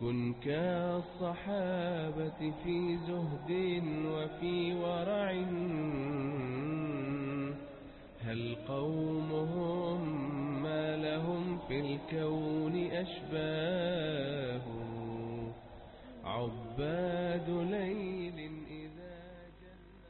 كن كالصحابة في زهد وفي ورع هل قومهم ما لهم في الكون أشباه عباد ليل إذا جل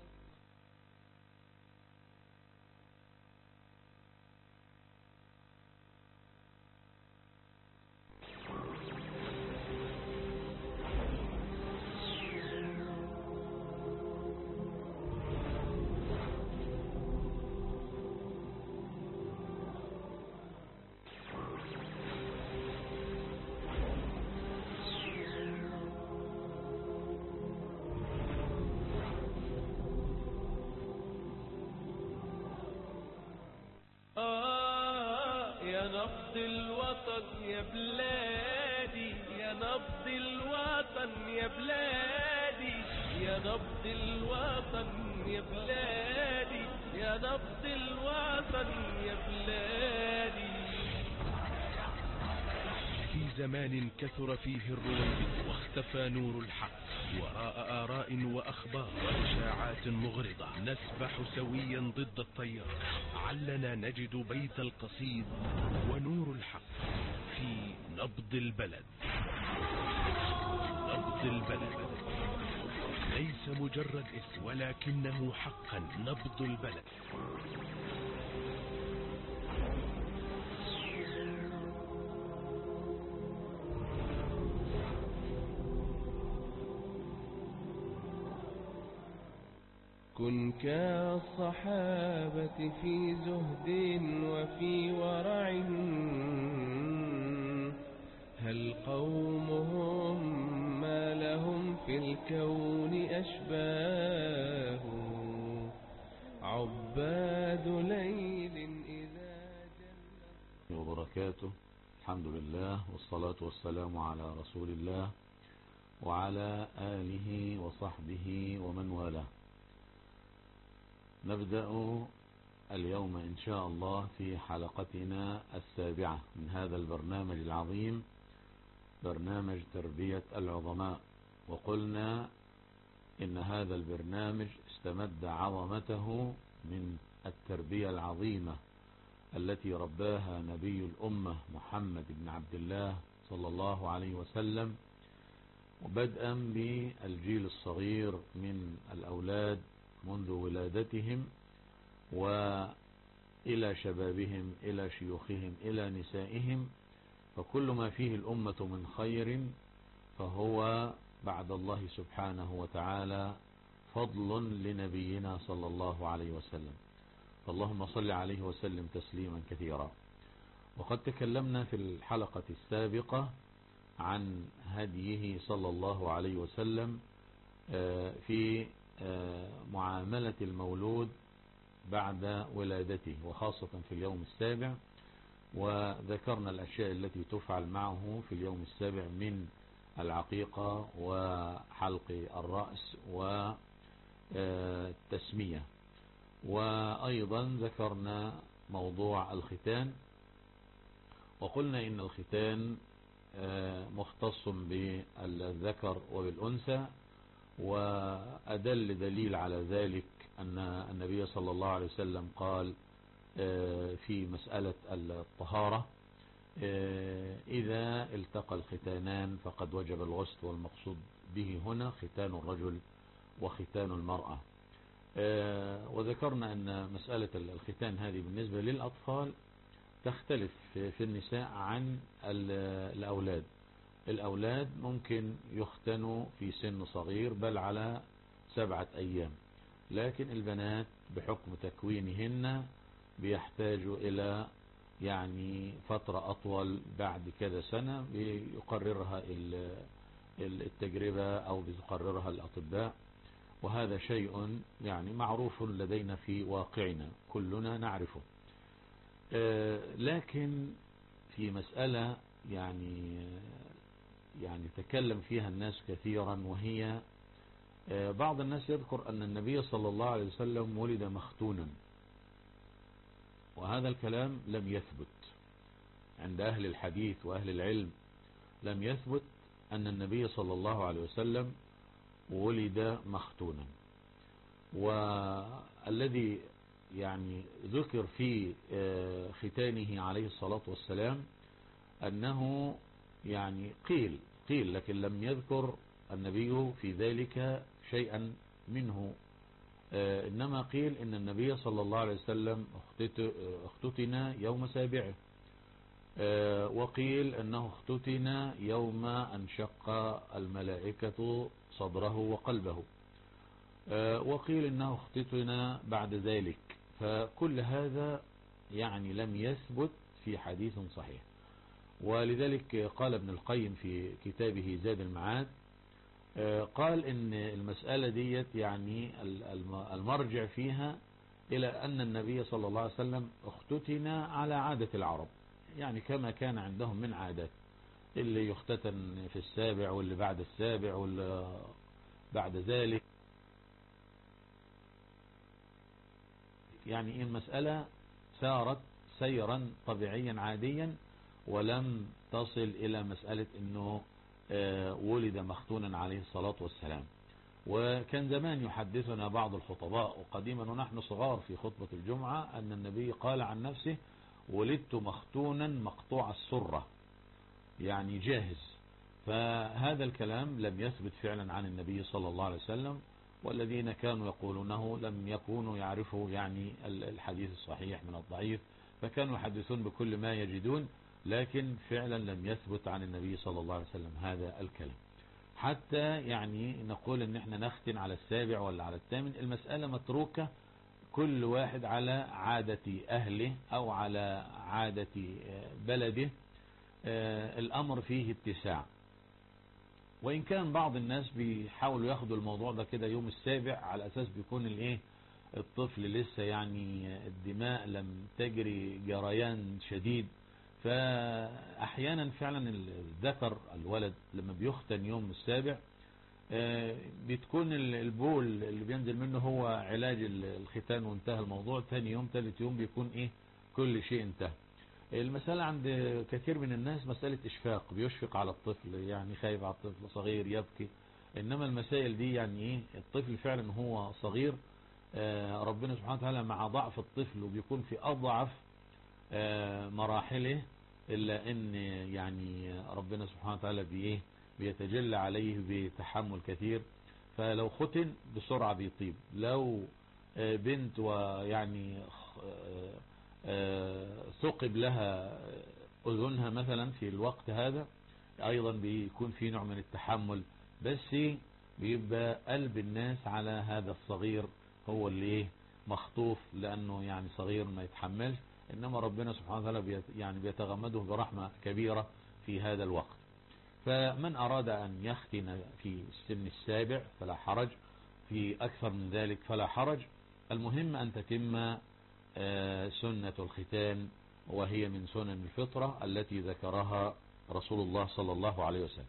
آه يا نبض الوطن يا بلادي يا نبض الوطن يا بلادي يا نبض الوطن يا بلادي يا نبض الوطن يا بلادي في زمان كثر فيه الرويبض واختفى نور الحق وراء آراء وأخبار وإشاعات مغرضة نسبح سويا ضد التيار علنا نجد بيت القصيد ونور الحق في نبض البلد نبض البلد ليس مجرد اسم ولكنه حقا نبض البلد كن كالصحابة في زهد وفي ورع هل قومهم ما لهم في الكون أشباه عباد ليل إذا جل وبركاته الحمد لله والصلاة والسلام على رسول الله وعلى آله وصحبه ومن والاه نبدأ اليوم إن شاء الله في حلقتنا السابعة من هذا البرنامج العظيم برنامج تربية العظماء وقلنا إن هذا البرنامج استمد عظمته من التربية العظيمة التي رباها نبي الأمة محمد بن عبد الله صلى الله عليه وسلم وبدءا بالجيل الصغير من الأولاد منذ ولادتهم وإلى شبابهم إلى شيوخهم إلى نسائهم فكل ما فيه الأمة من خير فهو بعد الله سبحانه وتعالى فضل لنبينا صلى الله عليه وسلم فاللهم صل عليه وسلم تسليما كثيرا وقد تكلمنا في الحلقة السابقة عن هديه صلى الله عليه وسلم في معاملة المولود بعد ولادته وخاصة في اليوم السابع وذكرنا الأشياء التي تفعل معه في اليوم السابع من العقيقة وحلق الرأس والتسمية وأيضا ذكرنا موضوع الختان وقلنا إن الختان مختص بالذكر وبالأنثى وأدل دليل على ذلك أن النبي صلى الله عليه وسلم قال في مسألة الطهارة إذا التقى الختانان فقد وجب الغسل والمقصود به هنا ختان الرجل وختان المرأة وذكرنا أن مسألة الختان هذه بالنسبة للأطفال تختلف في النساء عن الأولاد الأولاد ممكن يختنوا في سن صغير بل على سبعة أيام لكن البنات بحكم تكوينهن بيحتاجوا إلى يعني فترة أطول بعد كذا سنة بيقررها التجربة أو بيقررها الأطباء وهذا شيء يعني معروف لدينا في واقعنا كلنا نعرفه لكن في مسألة يعني يعني تكلم فيها الناس كثيرا وهي بعض الناس يذكر أن النبي صلى الله عليه وسلم ولد مختونا وهذا الكلام لم يثبت عند أهل الحديث وأهل العلم لم يثبت أن النبي صلى الله عليه وسلم ولد مختونا والذي يعني ذكر في آه، ختانه عليه الصلاة والسلام أنه يعني قيل قيل لكن لم يذكر النبي في ذلك شيئا منه آه، إنما قيل إن النبي صلى الله عليه وسلم اختتن يوم سابعه آه، وقيل أنه اختتن يوم أنشق الملائكة صدره وقلبه آه، وقيل أنه اختتن بعد ذلك فكل هذا يعني لم يثبت في حديث صحيح ولذلك قال ابن القيم في كتابه زاد المعاد آه، قال ان المسألة ديت يعني المرجع فيها الى ان النبي صلى الله عليه وسلم اختتن على عادة العرب يعني كما كان عندهم من عادات اللي يختتن في السابع واللي بعد السابع واللي بعد ذلك يعني المسألة سارت سيرا طبيعيا عاديا ولم تصل إلى مسألة أنه آه، ولد مختونا عليه الصلاة والسلام وكان زمان يحدثنا بعض الخطباء وقديما ونحن صغار في خطبة الجمعة أن النبي قال عن نفسه ولدت مختونا مقطوع السرة يعني جاهز فهذا الكلام لم يثبت فعلا عن النبي صلى الله عليه وسلم والذين كانوا يقولونه لم يكونوا يعرفوا يعني الحديث الصحيح من الضعيف فكانوا يحدثون بكل ما يجدون لكن فعلا لم يثبت عن النبي صلى الله عليه وسلم هذا الكلام حتى يعني نقول ان احنا نختن على السابع ولا على الثامن المسألة متروكة كل واحد على عادة أهله أو على عادة بلده آه، الأمر فيه اتساع وإن كان بعض الناس بيحاولوا ياخدوا الموضوع ده كده يوم السابع على أساس بيكون الايه الطفل لسه يعني الدماء لم تجري جريان شديد فأحيانا فعلا الذكر الولد لما بيختن يوم السابع آه، بتكون البول اللي بينزل منه هو علاج الختان وانتهى الموضوع ثاني يوم ثالث يوم بيكون ايه كل شيء انتهى المسألة عند كثير من الناس مسألة إشفاق بيشفق على الطفل يعني خايف على الطفل صغير يبكي إنما المسائل دي يعني إيه الطفل فعلا هو صغير آه، ربنا سبحانه وتعالى مع ضعف الطفل وبيكون في أضعف آه، مراحله إلا أن يعني ربنا سبحانه وتعالى بإيه بيتجلى عليه بتحمل كثير فلو ختن بسرعة بيطيب لو آه، بنت ويعني ثقب لها أذنها مثلا في الوقت هذا أيضا بيكون في نوع من التحمل بس بيبقى قلب الناس على هذا الصغير هو اللي ايه مخطوف لأنه يعني صغير ما يتحملش إنما ربنا سبحانه وتعالى يعني بيتغمده برحمة كبيرة في هذا الوقت فمن أراد أن يختن في السن السابع فلا حرج في أكثر من ذلك فلا حرج المهم أن تتم آه، سنة الختان وهي من سنن الفطرة التي ذكرها رسول الله صلى الله عليه وسلم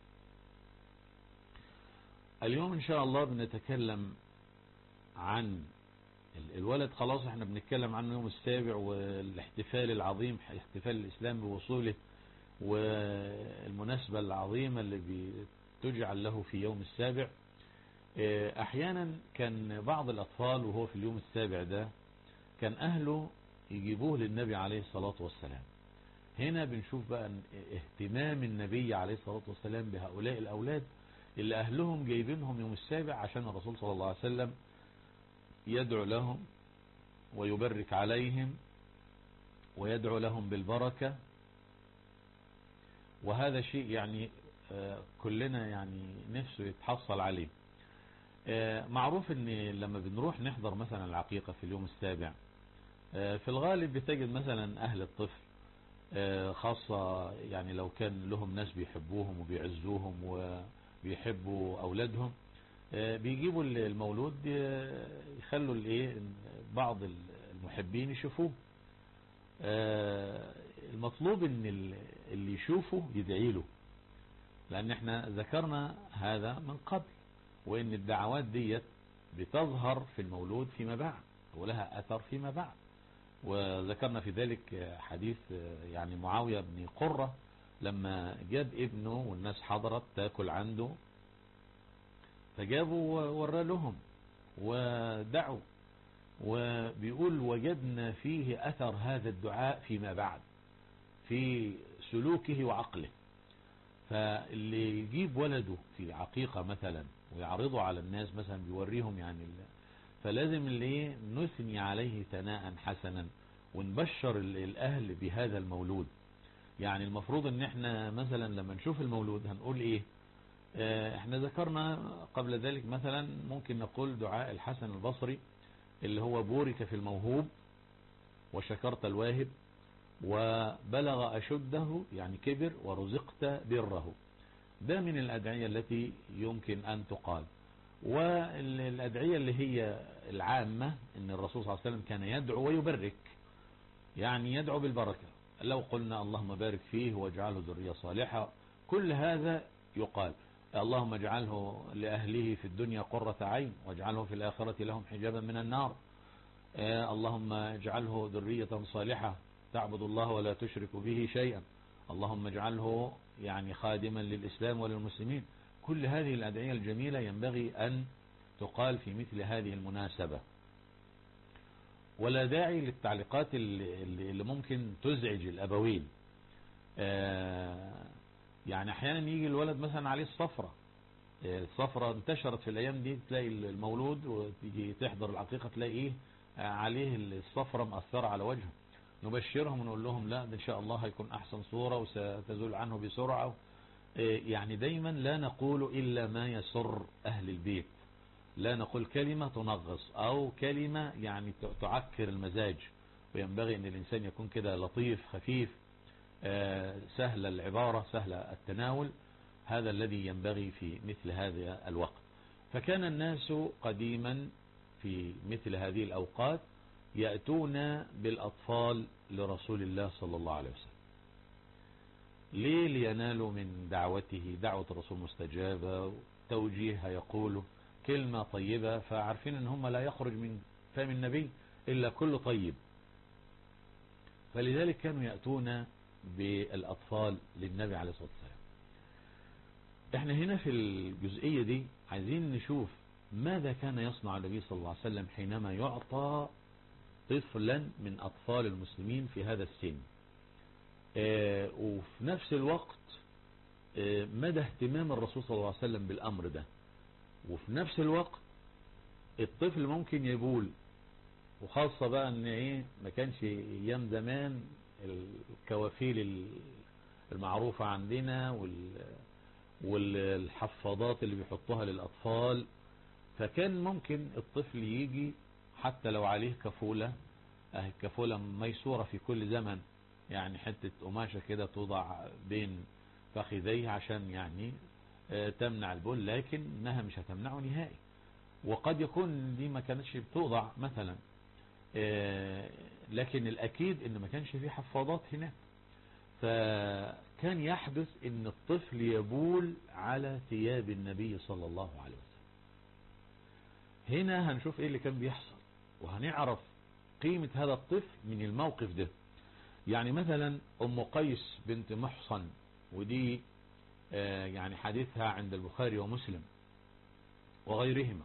اليوم ان شاء الله بنتكلم عن الولد خلاص احنا بنتكلم عنه يوم السابع والاحتفال العظيم احتفال الاسلام بوصوله والمناسبة العظيمة اللي بتجعل له في يوم السابع آه، احيانا كان بعض الاطفال وهو في اليوم السابع ده كان أهله يجيبوه للنبي عليه الصلاة والسلام هنا بنشوف بقى اهتمام النبي عليه الصلاة والسلام بهؤلاء الأولاد اللي أهلهم جايبينهم يوم السابع عشان الرسول صلى الله عليه وسلم يدعو لهم ويبرك عليهم ويدعو لهم بالبركة وهذا شيء يعني آه، كلنا يعني نفسه يتحصل عليه آه، معروف ان لما بنروح نحضر مثلا العقيقة في اليوم السابع آه، في الغالب بتجد مثلا أهل الطفل آه، خاصة يعني لو كان لهم ناس بيحبوهم وبيعزوهم وبيحبوا أولادهم آه، بيجيبوا المولود يخلوا الايه بعض المحبين يشوفوه المطلوب ان اللي يشوفه يدعي له لان احنا ذكرنا هذا من قبل وان الدعوات ديت بتظهر في المولود فيما بعد ولها اثر فيما بعد وذكرنا في ذلك حديث يعني معاوية بن قرة لما جاب ابنه والناس حضرت تاكل عنده فجابوا وورى لهم ودعوا وبيقول وجدنا فيه أثر هذا الدعاء فيما بعد في سلوكه وعقله فاللي يجيب ولده في عقيقة مثلا ويعرضه على الناس مثلا بيوريهم يعني فلازم اللي نثني عليه ثناء حسنا ونبشر الأهل بهذا المولود يعني المفروض ان احنا مثلا لما نشوف المولود هنقول ايه اه احنا ذكرنا قبل ذلك مثلا ممكن نقول دعاء الحسن البصري اللي هو بورك في الموهوب وشكرت الواهب وبلغ أشده يعني كبر ورزقت بره ده من الأدعية التي يمكن أن تقال والأدعية اللي هي العامة ان الرسول صلى الله عليه وسلم كان يدعو ويبرك يعني يدعو بالبركة لو قلنا اللهم بارك فيه واجعله ذرية صالحة كل هذا يقال اللهم اجعله لأهله في الدنيا قرة عين واجعله في الآخرة لهم حجابا من النار اللهم اجعله ذرية صالحة تعبد الله ولا تشرك به شيئا اللهم اجعله يعني خادما للإسلام وللمسلمين كل هذه الأدعية الجميلة ينبغي أن تقال في مثل هذه المناسبة ولا داعي للتعليقات اللي, اللي ممكن تزعج الأبوين يعني أحيانا يجي الولد مثلا عليه الصفرة الصفرة انتشرت في الأيام دي تلاقي المولود وتيجي تحضر العقيقة تلاقيه عليه الصفرة مأثرة على وجهه نبشرهم ونقول لهم لا إن شاء الله هيكون أحسن صورة وستزول عنه بسرعة يعني دايما لا نقول إلا ما يسر أهل البيت لا نقول كلمة تنغص أو كلمة يعني تعكر المزاج وينبغي أن الإنسان يكون كده لطيف خفيف سهل العبارة سهل التناول هذا الذي ينبغي في مثل هذا الوقت فكان الناس قديما في مثل هذه الأوقات يأتون بالأطفال لرسول الله صلى الله عليه وسلم ليه لينالوا من دعوته دعوة الرسول مستجابة توجيه يقوله كلمة طيبة فعارفين ان هم لا يخرج من فم النبي إلا كل طيب فلذلك كانوا يأتون بالأطفال للنبي عليه الصلاة والسلام احنا هنا في الجزئية دي عايزين نشوف ماذا كان يصنع النبي صلى الله عليه وسلم حينما يعطى طفلا من أطفال المسلمين في هذا السن اه وفي نفس الوقت اه مدى اهتمام الرسول صلى الله عليه وسلم بالأمر ده وفي نفس الوقت الطفل ممكن يبول وخاصة بقى ان ايه ما كانش ايام زمان الكوافيل المعروفة عندنا والحفاضات اللي بيحطوها للأطفال فكان ممكن الطفل يجي حتى لو عليه كفولة اهي الكفولة ميسورة في كل زمن يعني حتة قماشة كده توضع بين فخذيه عشان يعني تمنع البول لكن انها مش هتمنعه نهائي وقد يكون دي ما كانتش بتوضع مثلا لكن الاكيد ان ما كانش في حفاضات هناك فكان يحدث ان الطفل يبول على ثياب النبي صلى الله عليه وسلم هنا هنشوف ايه اللي كان بيحصل وهنعرف قيمة هذا الطفل من الموقف ده يعني مثلا ام قيس بنت محصن ودي يعني حديثها عند البخاري ومسلم وغيرهما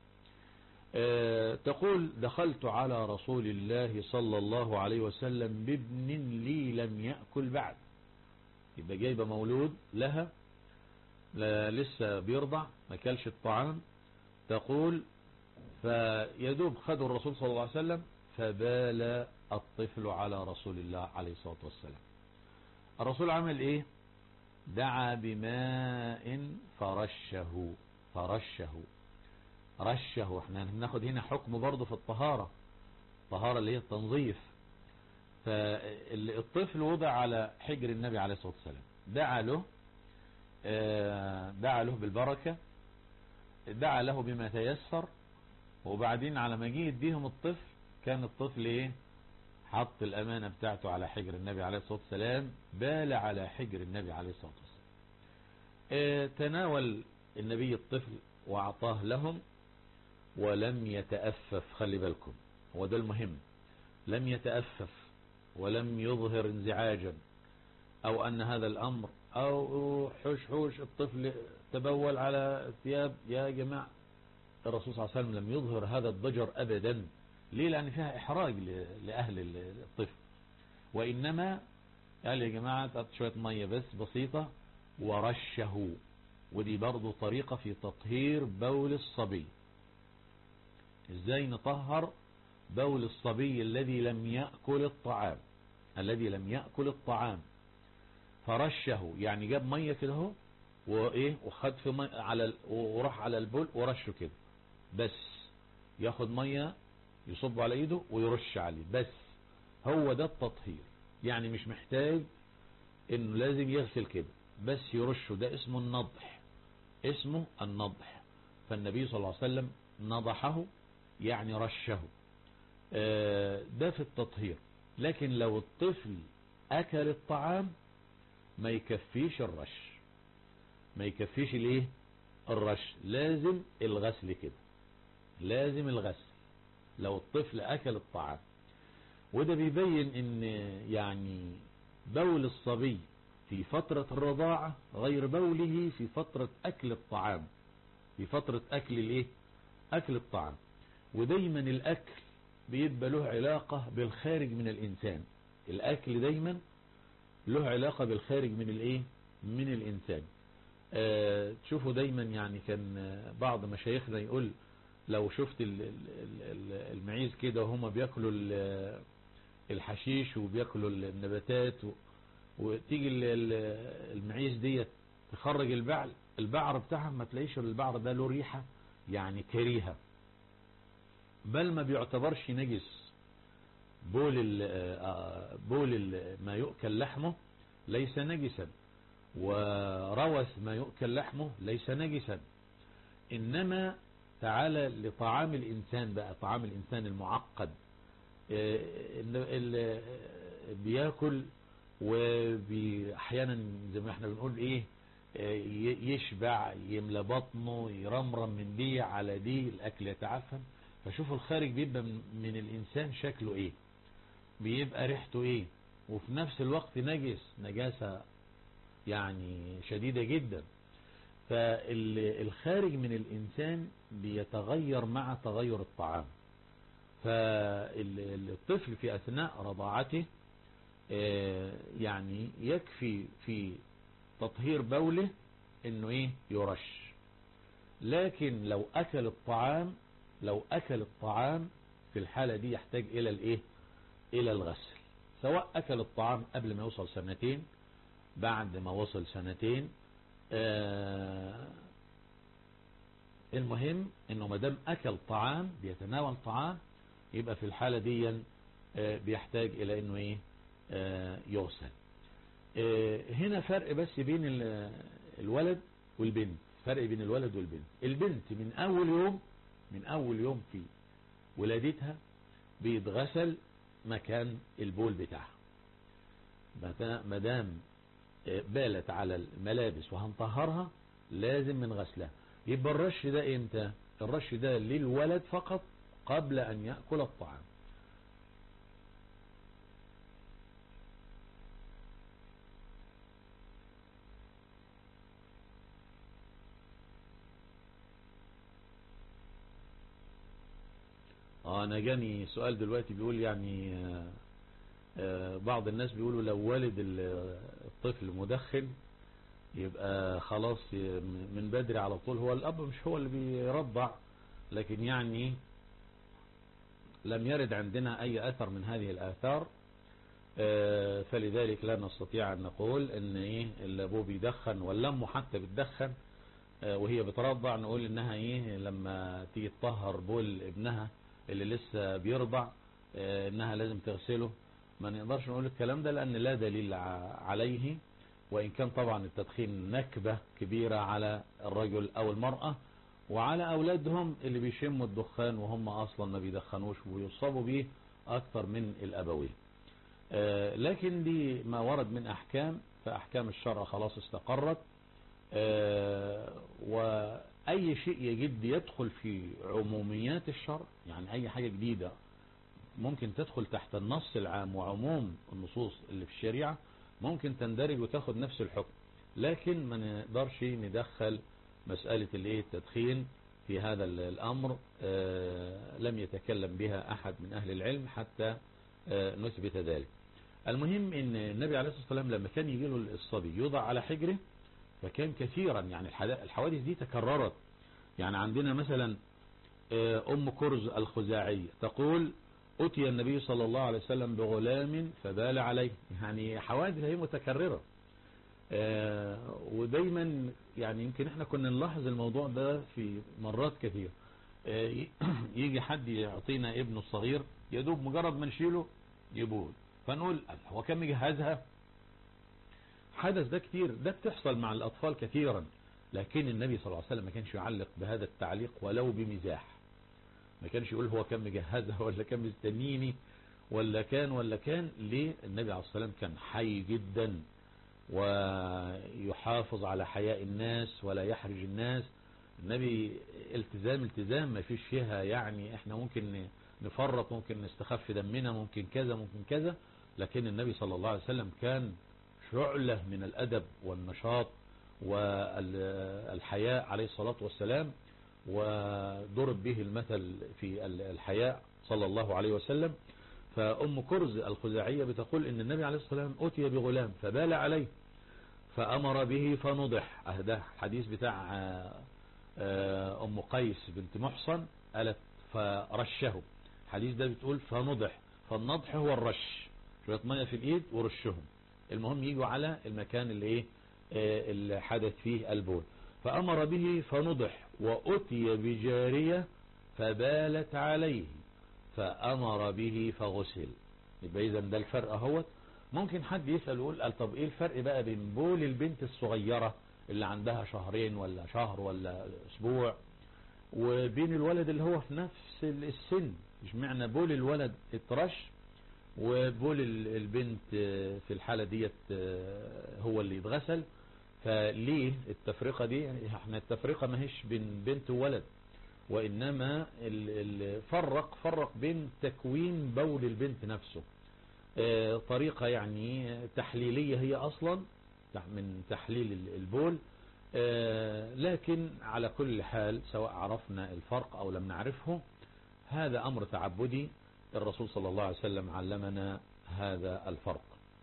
تقول دخلت على رسول الله صلى الله عليه وسلم بابن لي لم يأكل بعد يبقى جايبة مولود لها لسه بيرضع ما كلش الطعام تقول فيدوب خدوا الرسول صلى الله عليه وسلم فبال الطفل على رسول الله عليه الصلاة والسلام الرسول عمل ايه دعا بماء فرشه فرشه رشه احنا هناخد هنا حكم برضه في الطهارة الطهارة اللي هي التنظيف فالطفل وضع على حجر النبي عليه الصلاة والسلام دعا له دعا له بالبركة دعا له بما تيسر وبعدين على ما جه يديهم الطفل كان الطفل ايه حط الامانة بتاعته على حجر النبي عليه الصلاة والسلام بال على حجر النبي عليه الصلاة والسلام اه تناول النبي الطفل واعطاه لهم ولم يتأفف خلي بالكم هو ده المهم لم يتأفف ولم يظهر انزعاجا أو أن هذا الأمر أو حوش حوش الطفل تبول على الثياب يا جماعة الرسول صلى الله عليه وسلم لم يظهر هذا الضجر أبدا ليه لأن فيها إحراج لأهل الطفل وإنما قال يا جماعة تعطي شوية مية بس بسيطة ورشه ودي برضو طريقة في تطهير بول الصبي ازاي نطهر بول الصبي الذي لم يأكل الطعام الذي لم يأكل الطعام فرشه يعني جاب مية كده اهو وايه وخد في مية على وراح على البول ورشه كده بس ياخد مية يصب على ايده ويرش عليه بس هو ده التطهير يعني مش محتاج انه لازم يغسل كده بس يرشه ده اسمه النضح اسمه النضح فالنبي صلى الله عليه وسلم نضحه يعني رشه ده في التطهير لكن لو الطفل اكل الطعام ما يكفيش الرش ما يكفيش الايه الرش لازم الغسل كده لازم الغسل لو الطفل اكل الطعام وده بيبين ان يعني بول الصبي في فترة الرضاعة غير بوله في فترة اكل الطعام في فترة اكل الايه اكل الطعام ودايما الاكل بيبقى له علاقة بالخارج من الانسان الاكل دايما له علاقة بالخارج من الايه من الانسان آه تشوفوا دايما يعني كان بعض مشايخنا يقول لو شفت المعيز كده وهما بياكلوا الحشيش وبياكلوا النباتات وتيجي المعيز ديت تخرج البعل البعر بتاعها ما تلاقيش البعر ده له ريحة يعني كريهة بل ما بيعتبرش نجس بول ال بول ال ما يؤكل لحمه ليس نجسا وروث ما يؤكل لحمه ليس نجسا إنما تعالى لطعام الإنسان بقى طعام الإنسان المعقد اللي بياكل وأحيانا زي ما احنا بنقول ايه يشبع يملى بطنه يرمرم من دي على دي الأكل يتعفن فشوفوا الخارج بيبقى من الإنسان شكله ايه بيبقى ريحته ايه وفي نفس الوقت نجس نجاسة يعني شديدة جدا فالخارج من الإنسان بيتغير مع تغير الطعام فالطفل في أثناء رضاعته يعني يكفي في تطهير بوله انه ايه يرش لكن لو اكل الطعام لو اكل الطعام في الحالة دي يحتاج الى الايه الى الغسل سواء اكل الطعام قبل ما يوصل سنتين بعد ما وصل سنتين آه المهم انه مدام اكل طعام بيتناول طعام يبقى في الحالة دي آه بيحتاج الى انه ايه آه يغسل هنا فرق بس بين الولد والبنت فرق بين الولد والبنت البنت من اول يوم من اول يوم في ولادتها بيتغسل مكان البول بتاعها مدام بالت على الملابس وهنطهرها لازم من غسلها يبقى الرش ده امتى الرش ده للولد فقط قبل ان يأكل الطعام انا جاني سؤال دلوقتي بيقول يعني بعض الناس بيقولوا لو والد الطفل مدخن يبقى خلاص من بدري على طول هو الاب مش هو اللي بيرضع لكن يعني لم يرد عندنا اي اثر من هذه الاثار فلذلك لا نستطيع ان نقول ان ايه اللي ابوه بيدخن ولا امه حتى بتدخن وهي بترضع نقول انها ايه لما تيجي تطهر بول ابنها اللي لسه بيرضع انها لازم تغسله ما نقدرش نقول الكلام ده لان لا دليل عليه وان كان طبعا التدخين نكبة كبيرة على الرجل او المرأة وعلى اولادهم اللي بيشموا الدخان وهم اصلا ما بيدخنوش ويصابوا به اكثر من الابوين لكن دي ما ورد من احكام فاحكام الشرع خلاص استقرت واي شيء يجد يدخل في عموميات الشرع يعني اي حاجة جديدة ممكن تدخل تحت النص العام وعموم النصوص اللي في الشريعة ممكن تندرج وتاخد نفس الحكم لكن ما نقدرش ندخل مسألة الايه التدخين في هذا الأمر آه، لم يتكلم بها أحد من أهل العلم حتى آه، نثبت ذلك المهم ان النبي عليه الصلاة والسلام لما كان يجي له الصبي يوضع على حجره فكان كثيرا يعني الحوادث دي تكررت يعني عندنا مثلا آه، أم كرز الخزاعية تقول أتي النبي صلى الله عليه وسلم بغلام فبال عليه يعني حوادث هي متكررة آه، ودايما يعني يمكن احنا كنا نلاحظ الموضوع ده في مرات كثير آه، يجي حد يعطينا ابنه الصغير يدوب مجرد ما نشيله يبول فنقول هو كم مجهزها حدث ده كتير ده بتحصل مع الأطفال كثيرا لكن النبي صلى الله عليه وسلم ما كانش يعلق بهذا التعليق ولو بمزاح ما كانش يقول هو كم مجهزها ولا كم مستنيني ولا كان ولا كان ليه النبي عليه الصلاة والسلام كان حي جدا ويحافظ على حياء الناس ولا يحرج الناس النبي التزام التزام ما فيش فيها يعني احنا ممكن نفرط ممكن نستخف دمنا ممكن كذا ممكن كذا لكن النبي صلى الله عليه وسلم كان شعلة من الأدب والنشاط والحياء عليه الصلاة والسلام وضرب به المثل في الحياء صلى الله عليه وسلم فأم كرز الخزاعية بتقول إن النبي عليه الصلاة والسلام أتي بغلام فبال عليه فأمر به فنضح أهده حديث بتاع آه، أم قيس بنت محصن قالت فرشه حديث ده بتقول فنضح فالنضح هو الرش شوية مية في الإيد ورشهم المهم يجوا على المكان اللي ايه آه، اللي حدث فيه البول فأمر به فنضح وأتي بجارية فبالت عليه فأمر به فغسل يبقى إذا ده الفرق اهوت ممكن حد يسأل يقول قال طب إيه الفرق بقى بين بول البنت الصغيرة اللي عندها شهرين ولا شهر ولا أسبوع وبين الولد اللي هو في نفس السن مش معنى بول الولد اترش وبول البنت في الحالة ديت هو اللي يتغسل فليه التفرقة دي احنا التفرقة ما هيش بين بنت وولد وإنما فرق فرق بين تكوين بول البنت نفسه آه، طريقة يعني تحليلية هي أصلا من تحليل البول آه، لكن على كل حال سواء عرفنا الفرق أو لم نعرفه هذا أمر تعبدي الرسول صلى الله عليه وسلم علمنا هذا الفرق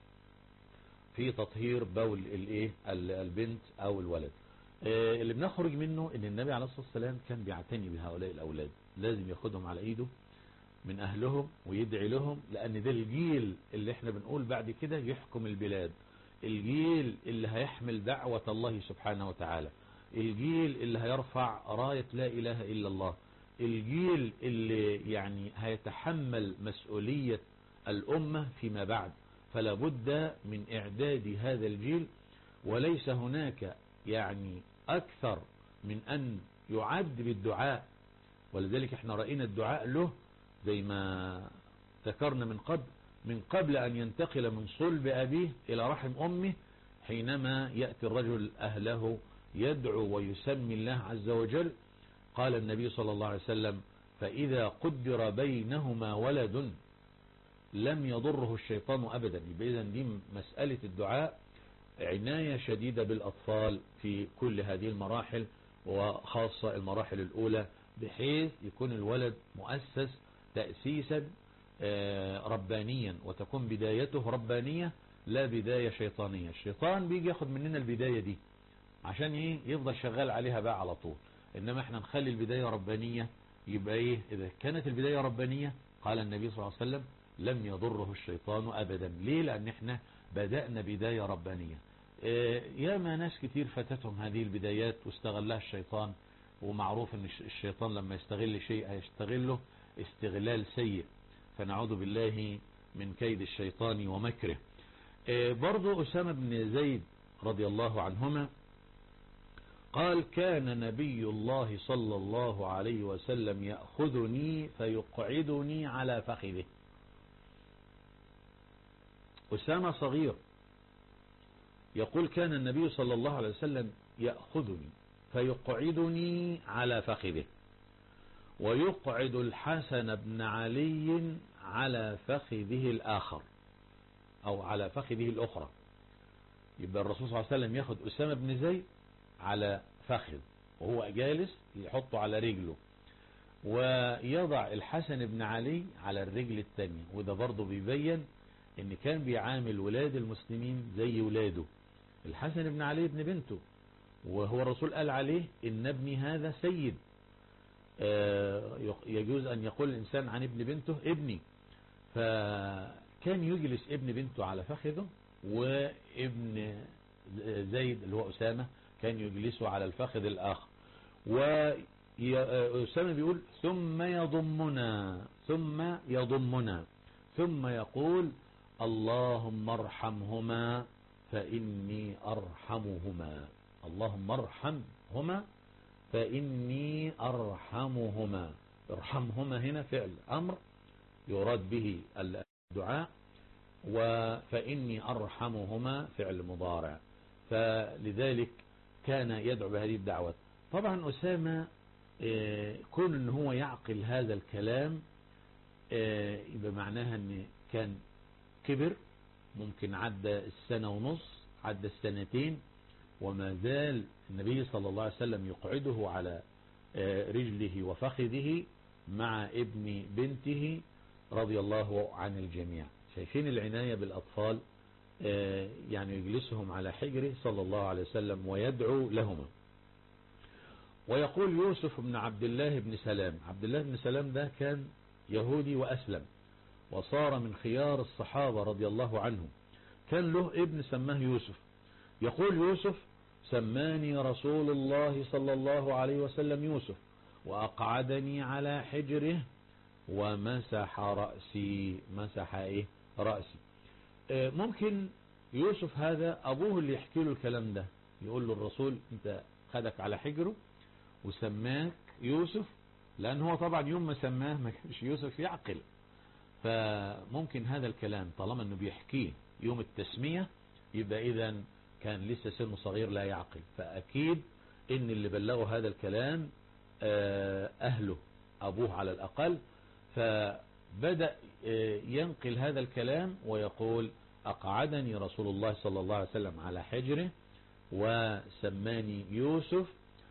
في تطهير بول الايه البنت او الولد آه، اللي بنخرج منه ان النبي عليه الصلاة والسلام كان بيعتني بهؤلاء الاولاد لازم ياخدهم على ايده من اهلهم ويدعي لهم لان ده الجيل اللي احنا بنقول بعد كده يحكم البلاد الجيل اللي هيحمل دعوة الله سبحانه وتعالى الجيل اللي هيرفع راية لا اله الا الله الجيل اللي يعني هيتحمل مسؤولية الامة فيما بعد فلا بد من اعداد هذا الجيل وليس هناك يعني اكثر من ان يعد بالدعاء ولذلك احنا رأينا الدعاء له زي ما ذكرنا من قبل من قبل ان ينتقل من صلب ابيه الى رحم امه حينما يأتي الرجل اهله يدعو ويسمي الله عز وجل قال النبي صلى الله عليه وسلم فإذا قدر بينهما ولد لم يضره الشيطان أبدا إذا دي مسألة الدعاء عناية شديدة بالأطفال في كل هذه المراحل وخاصة المراحل الأولى بحيث يكون الولد مؤسس تأسيسا آه، ربانيا وتكون بدايته ربانية لا بداية شيطانية الشيطان بيجي ياخد مننا البداية دي عشان ايه يفضل شغال عليها بقى على طول انما احنا نخلي البداية ربانية يبقى ايه اذا كانت البداية ربانية قال النبي صلى الله عليه وسلم لم يضره الشيطان ابدا ليه لان احنا بدأنا بداية ربانية اه ياما ناس كتير فاتتهم هذه البدايات واستغلها الشيطان ومعروف ان الشيطان لما يستغل شيء هيستغله استغلال سيء فنعوذ بالله من كيد الشيطان ومكره اه برضو أسامة بن زيد رضي الله عنهما قال كان نبي الله صلى الله عليه وسلم يأخذني فيقعدني على فخذه أسامة صغير يقول كان النبي صلى الله عليه وسلم يأخذني فيقعدني على فخذه ويقعد الحسن بن علي على فخذه الآخر أو على فخذه الأخرى يبقى الرسول صلى الله عليه وسلم ياخد أسامة بن زيد على فخذ وهو جالس يحطه على رجله ويضع الحسن بن علي على الرجل الثانية وده برضه بيبين ان كان بيعامل ولاد المسلمين زي ولاده الحسن بن علي ابن بنته وهو الرسول قال عليه ان ابني هذا سيد يجوز ان يقول الانسان عن ابن بنته ابني فكان يجلس ابن بنته على فخذه وابن زيد اللي هو أسامة كان يجلسه على الفخذ الآخر وأسامة بيقول ثم يضمنا ثم يضمنا ثم يقول اللهم ارحمهما فإني أرحمهما اللهم ارحمهما فإني أرحمهما ارحمهما هنا فعل أمر يراد به الدعاء فإني أرحمهما فعل مضارع فلذلك كان يدعو بهذه الدعوة طبعا أسامة كون ان هو يعقل هذا الكلام يبقى معناها ان كان كبر ممكن عدى السنة ونص عدى السنتين وما زال النبي صلى الله عليه وسلم يقعده على رجله وفخذه مع ابن بنته رضي الله عن الجميع شايفين العناية بالأطفال يعني يجلسهم على حجره صلى الله عليه وسلم ويدعو لهما ويقول يوسف بن عبد الله بن سلام عبد الله بن سلام ده كان يهودي وأسلم وصار من خيار الصحابة رضي الله عنهم كان له ابن سماه يوسف يقول يوسف سماني رسول الله صلى الله عليه وسلم يوسف وأقعدني على حجره ومسح رأسي مسح ايه رأسي ممكن يوسف هذا ابوه اللي يحكي له الكلام ده يقول له الرسول انت خدك على حجره وسماك يوسف لان هو طبعا يوم ما سماه ما كانش يوسف يعقل فممكن هذا الكلام طالما انه بيحكيه يوم التسمية يبقى اذا كان لسه سنه صغير لا يعقل فاكيد ان اللي بلغوا هذا الكلام اهله ابوه على الاقل فبدأ ينقل هذا الكلام ويقول أقعدني رسول الله صلى الله عليه وسلم على حجره وسماني يوسف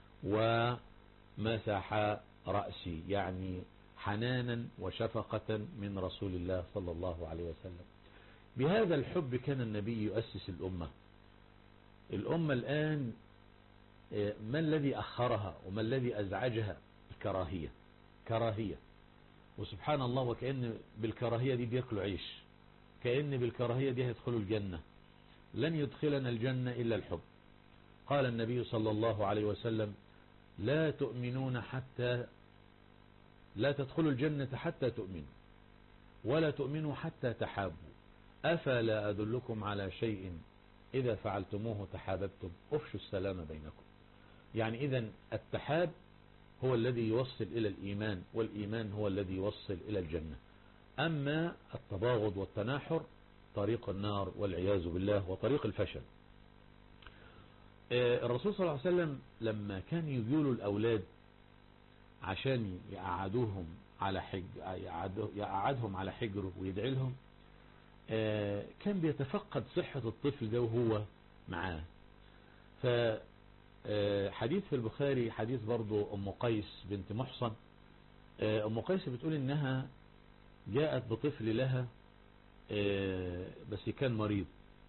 ومسح رأسي يعني حنانا وشفقة من رسول الله صلى الله عليه وسلم بهذا الحب كان النبي يؤسس الأمة الأمة الآن ما الذي أخرها وما الذي أزعجها الكراهية كراهية وسبحان الله وكأن بالكراهية دي بيأكلوا عيش كأن بالكراهية دي هيدخلوا الجنة لن يدخلنا الجنة إلا الحب قال النبي صلى الله عليه وسلم لا تؤمنون حتى لا تدخلوا الجنة حتى تؤمنوا ولا تؤمنوا حتى تحابوا أفلا أدلكم على شيء إذا فعلتموه تحاببتم أفشوا السلام بينكم يعني إذا التحاب هو الذي يوصل إلى الإيمان والإيمان هو الذي يوصل إلى الجنة أما التباغض والتناحر طريق النار والعياذ بالله وطريق الفشل الرسول صلى الله عليه وسلم لما كان يجيله الأولاد عشان يقعدوهم على حج يقعدهم على حجره ويدعي لهم كان بيتفقد صحة الطفل ده وهو معاه فحديث في البخاري حديث برضو أم قيس بنت محصن أم قيس بتقول إنها جاءت بطفل لها بس كان مريض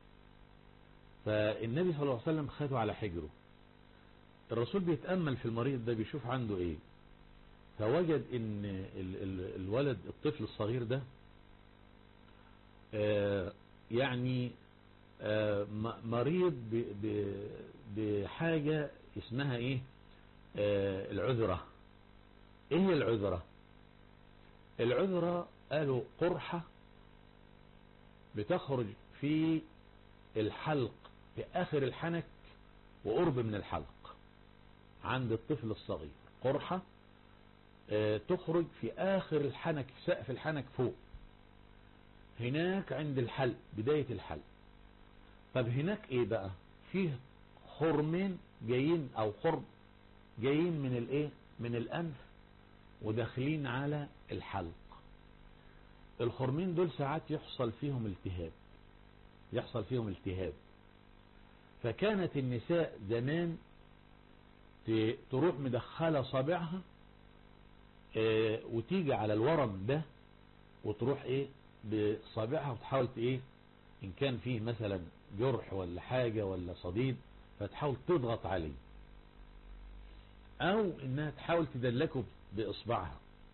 فالنبي صلى الله عليه وسلم خده على حجره الرسول بيتأمل في المريض ده بيشوف عنده ايه فوجد ان ال ال الولد الطفل الصغير ده يعني مريض بحاجة اسمها ايه العذرة ايه هي العذرة العذرة قالوا قرحة بتخرج في الحلق في آخر الحنك وقرب من الحلق عند الطفل الصغير قرحة تخرج في آخر الحنك في سقف الحنك فوق هناك عند الحلق بداية الحلق طب هناك ايه بقى فيه خرمين جايين او خرم جايين من الايه من الانف وداخلين على الحلق الخرمين دول ساعات يحصل فيهم التهاب يحصل فيهم التهاب فكانت النساء زمان ت- تروح مدخلة صابعها آه، وتيجي على الورم ده وتروح ايه بصابعها وتحاول ت- ايه ان كان فيه مثلا جرح ولا حاجة ولا صديد فتحاول تضغط عليه او انها تحاول تدلكه باصبعها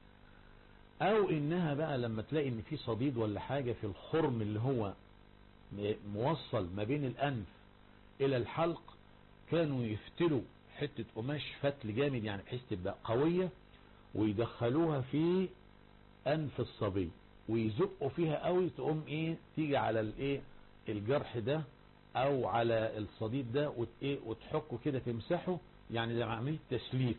او انها بقى لما تلاقي ان في صديد ولا حاجة في الخرم اللي هو م- موصل ما بين الانف الى الحلق كانوا يفتلوا حتة قماش فتل جامد يعني بحيث تبقى قوية ويدخلوها في انف الصبي ويزقوا فيها قوي تقوم ايه تيجي على الايه الجرح ده او على الصديد ده وت- ايه وتحكه كده تمسحه يعني زي عملية تسليك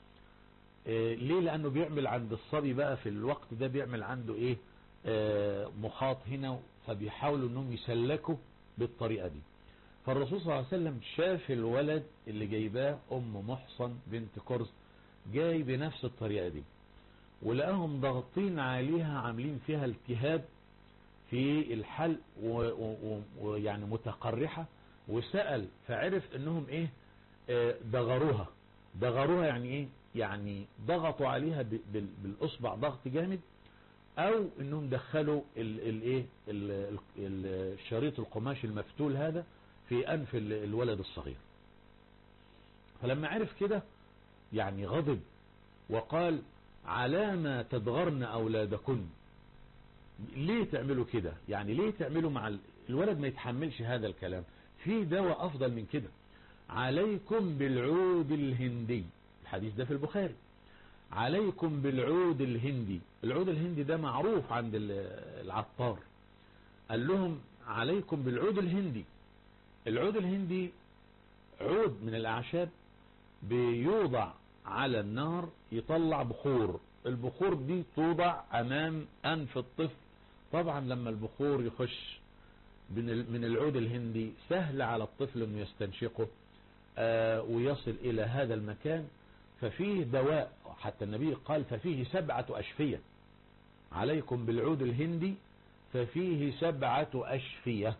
إيه ليه لانه بيعمل عند الصبي بقى في الوقت ده بيعمل عنده ايه آه مخاط هنا فبيحاولوا انهم يسلكوا بالطريقة دي فالرسول صلى الله عليه وسلم شاف الولد اللي جايباه ام محصن بنت كرز جاي بنفس الطريقة دي ولقاهم ضاغطين عليها عاملين فيها التهاب في الحلق و- و- و- ويعني متقرحة وسأل فعرف انهم ايه آه، دغروها دغروها يعني ايه يعني ضغطوا عليها ب- بال- بالاصبع ضغط جامد او انهم دخلوا ال- الايه ال- ال- ال- الشريط القماش المفتول هذا في انف ال- الولد الصغير فلما عرف كده يعني غضب وقال على ما تدغرن اولادكن ليه تعملوا كده يعني ليه تعملوا مع ال- الولد ما يتحملش هذا الكلام في دواء افضل من كده عليكم بالعود الهندي الحديث ده في البخاري عليكم بالعود الهندي العود الهندي ده معروف عند ال- العطار قال لهم عليكم بالعود الهندي العود الهندي عود من الأعشاب بيوضع على النار يطلع بخور البخور دي توضع أمام أنف الطفل طبعا لما البخور يخش من ال- من العود الهندي سهل على الطفل انه يستنشقه آه، ويصل الى هذا المكان ففيه دواء حتى النبي قال ففيه سبعة أشفية عليكم بالعود الهندي ففيه سبعة أشفية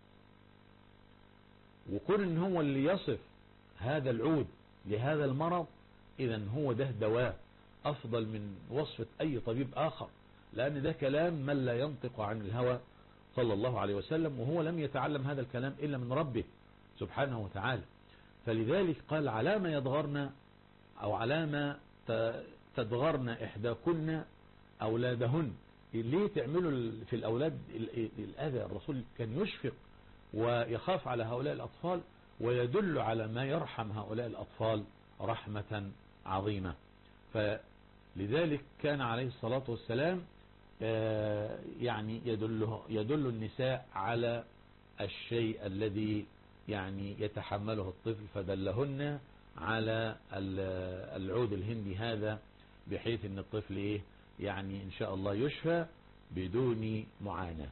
وكون ان هو اللي يصف هذا العود لهذا المرض اذا هو ده دواء افضل من وصفة اي طبيب اخر لان ده كلام من لا ينطق عن الهوى صلى الله عليه وسلم وهو لم يتعلم هذا الكلام الا من ربه سبحانه وتعالى فلذلك قال على ما يضغرن او على ما ت- تدغرن احداكن اولادهن ليه تعملوا ال- في الاولاد ال- ال- الاذى الرسول كان يشفق ويخاف على هؤلاء الأطفال ويدل على ما يرحم هؤلاء الأطفال رحمة عظيمة فلذلك كان عليه الصلاة والسلام آه، يعني يدله يدل النساء على الشيء الذي يعني يتحمله الطفل فدلهن على ال- العود الهندي هذا بحيث ان الطفل ايه يعني ان شاء الله يشفى بدون معاناة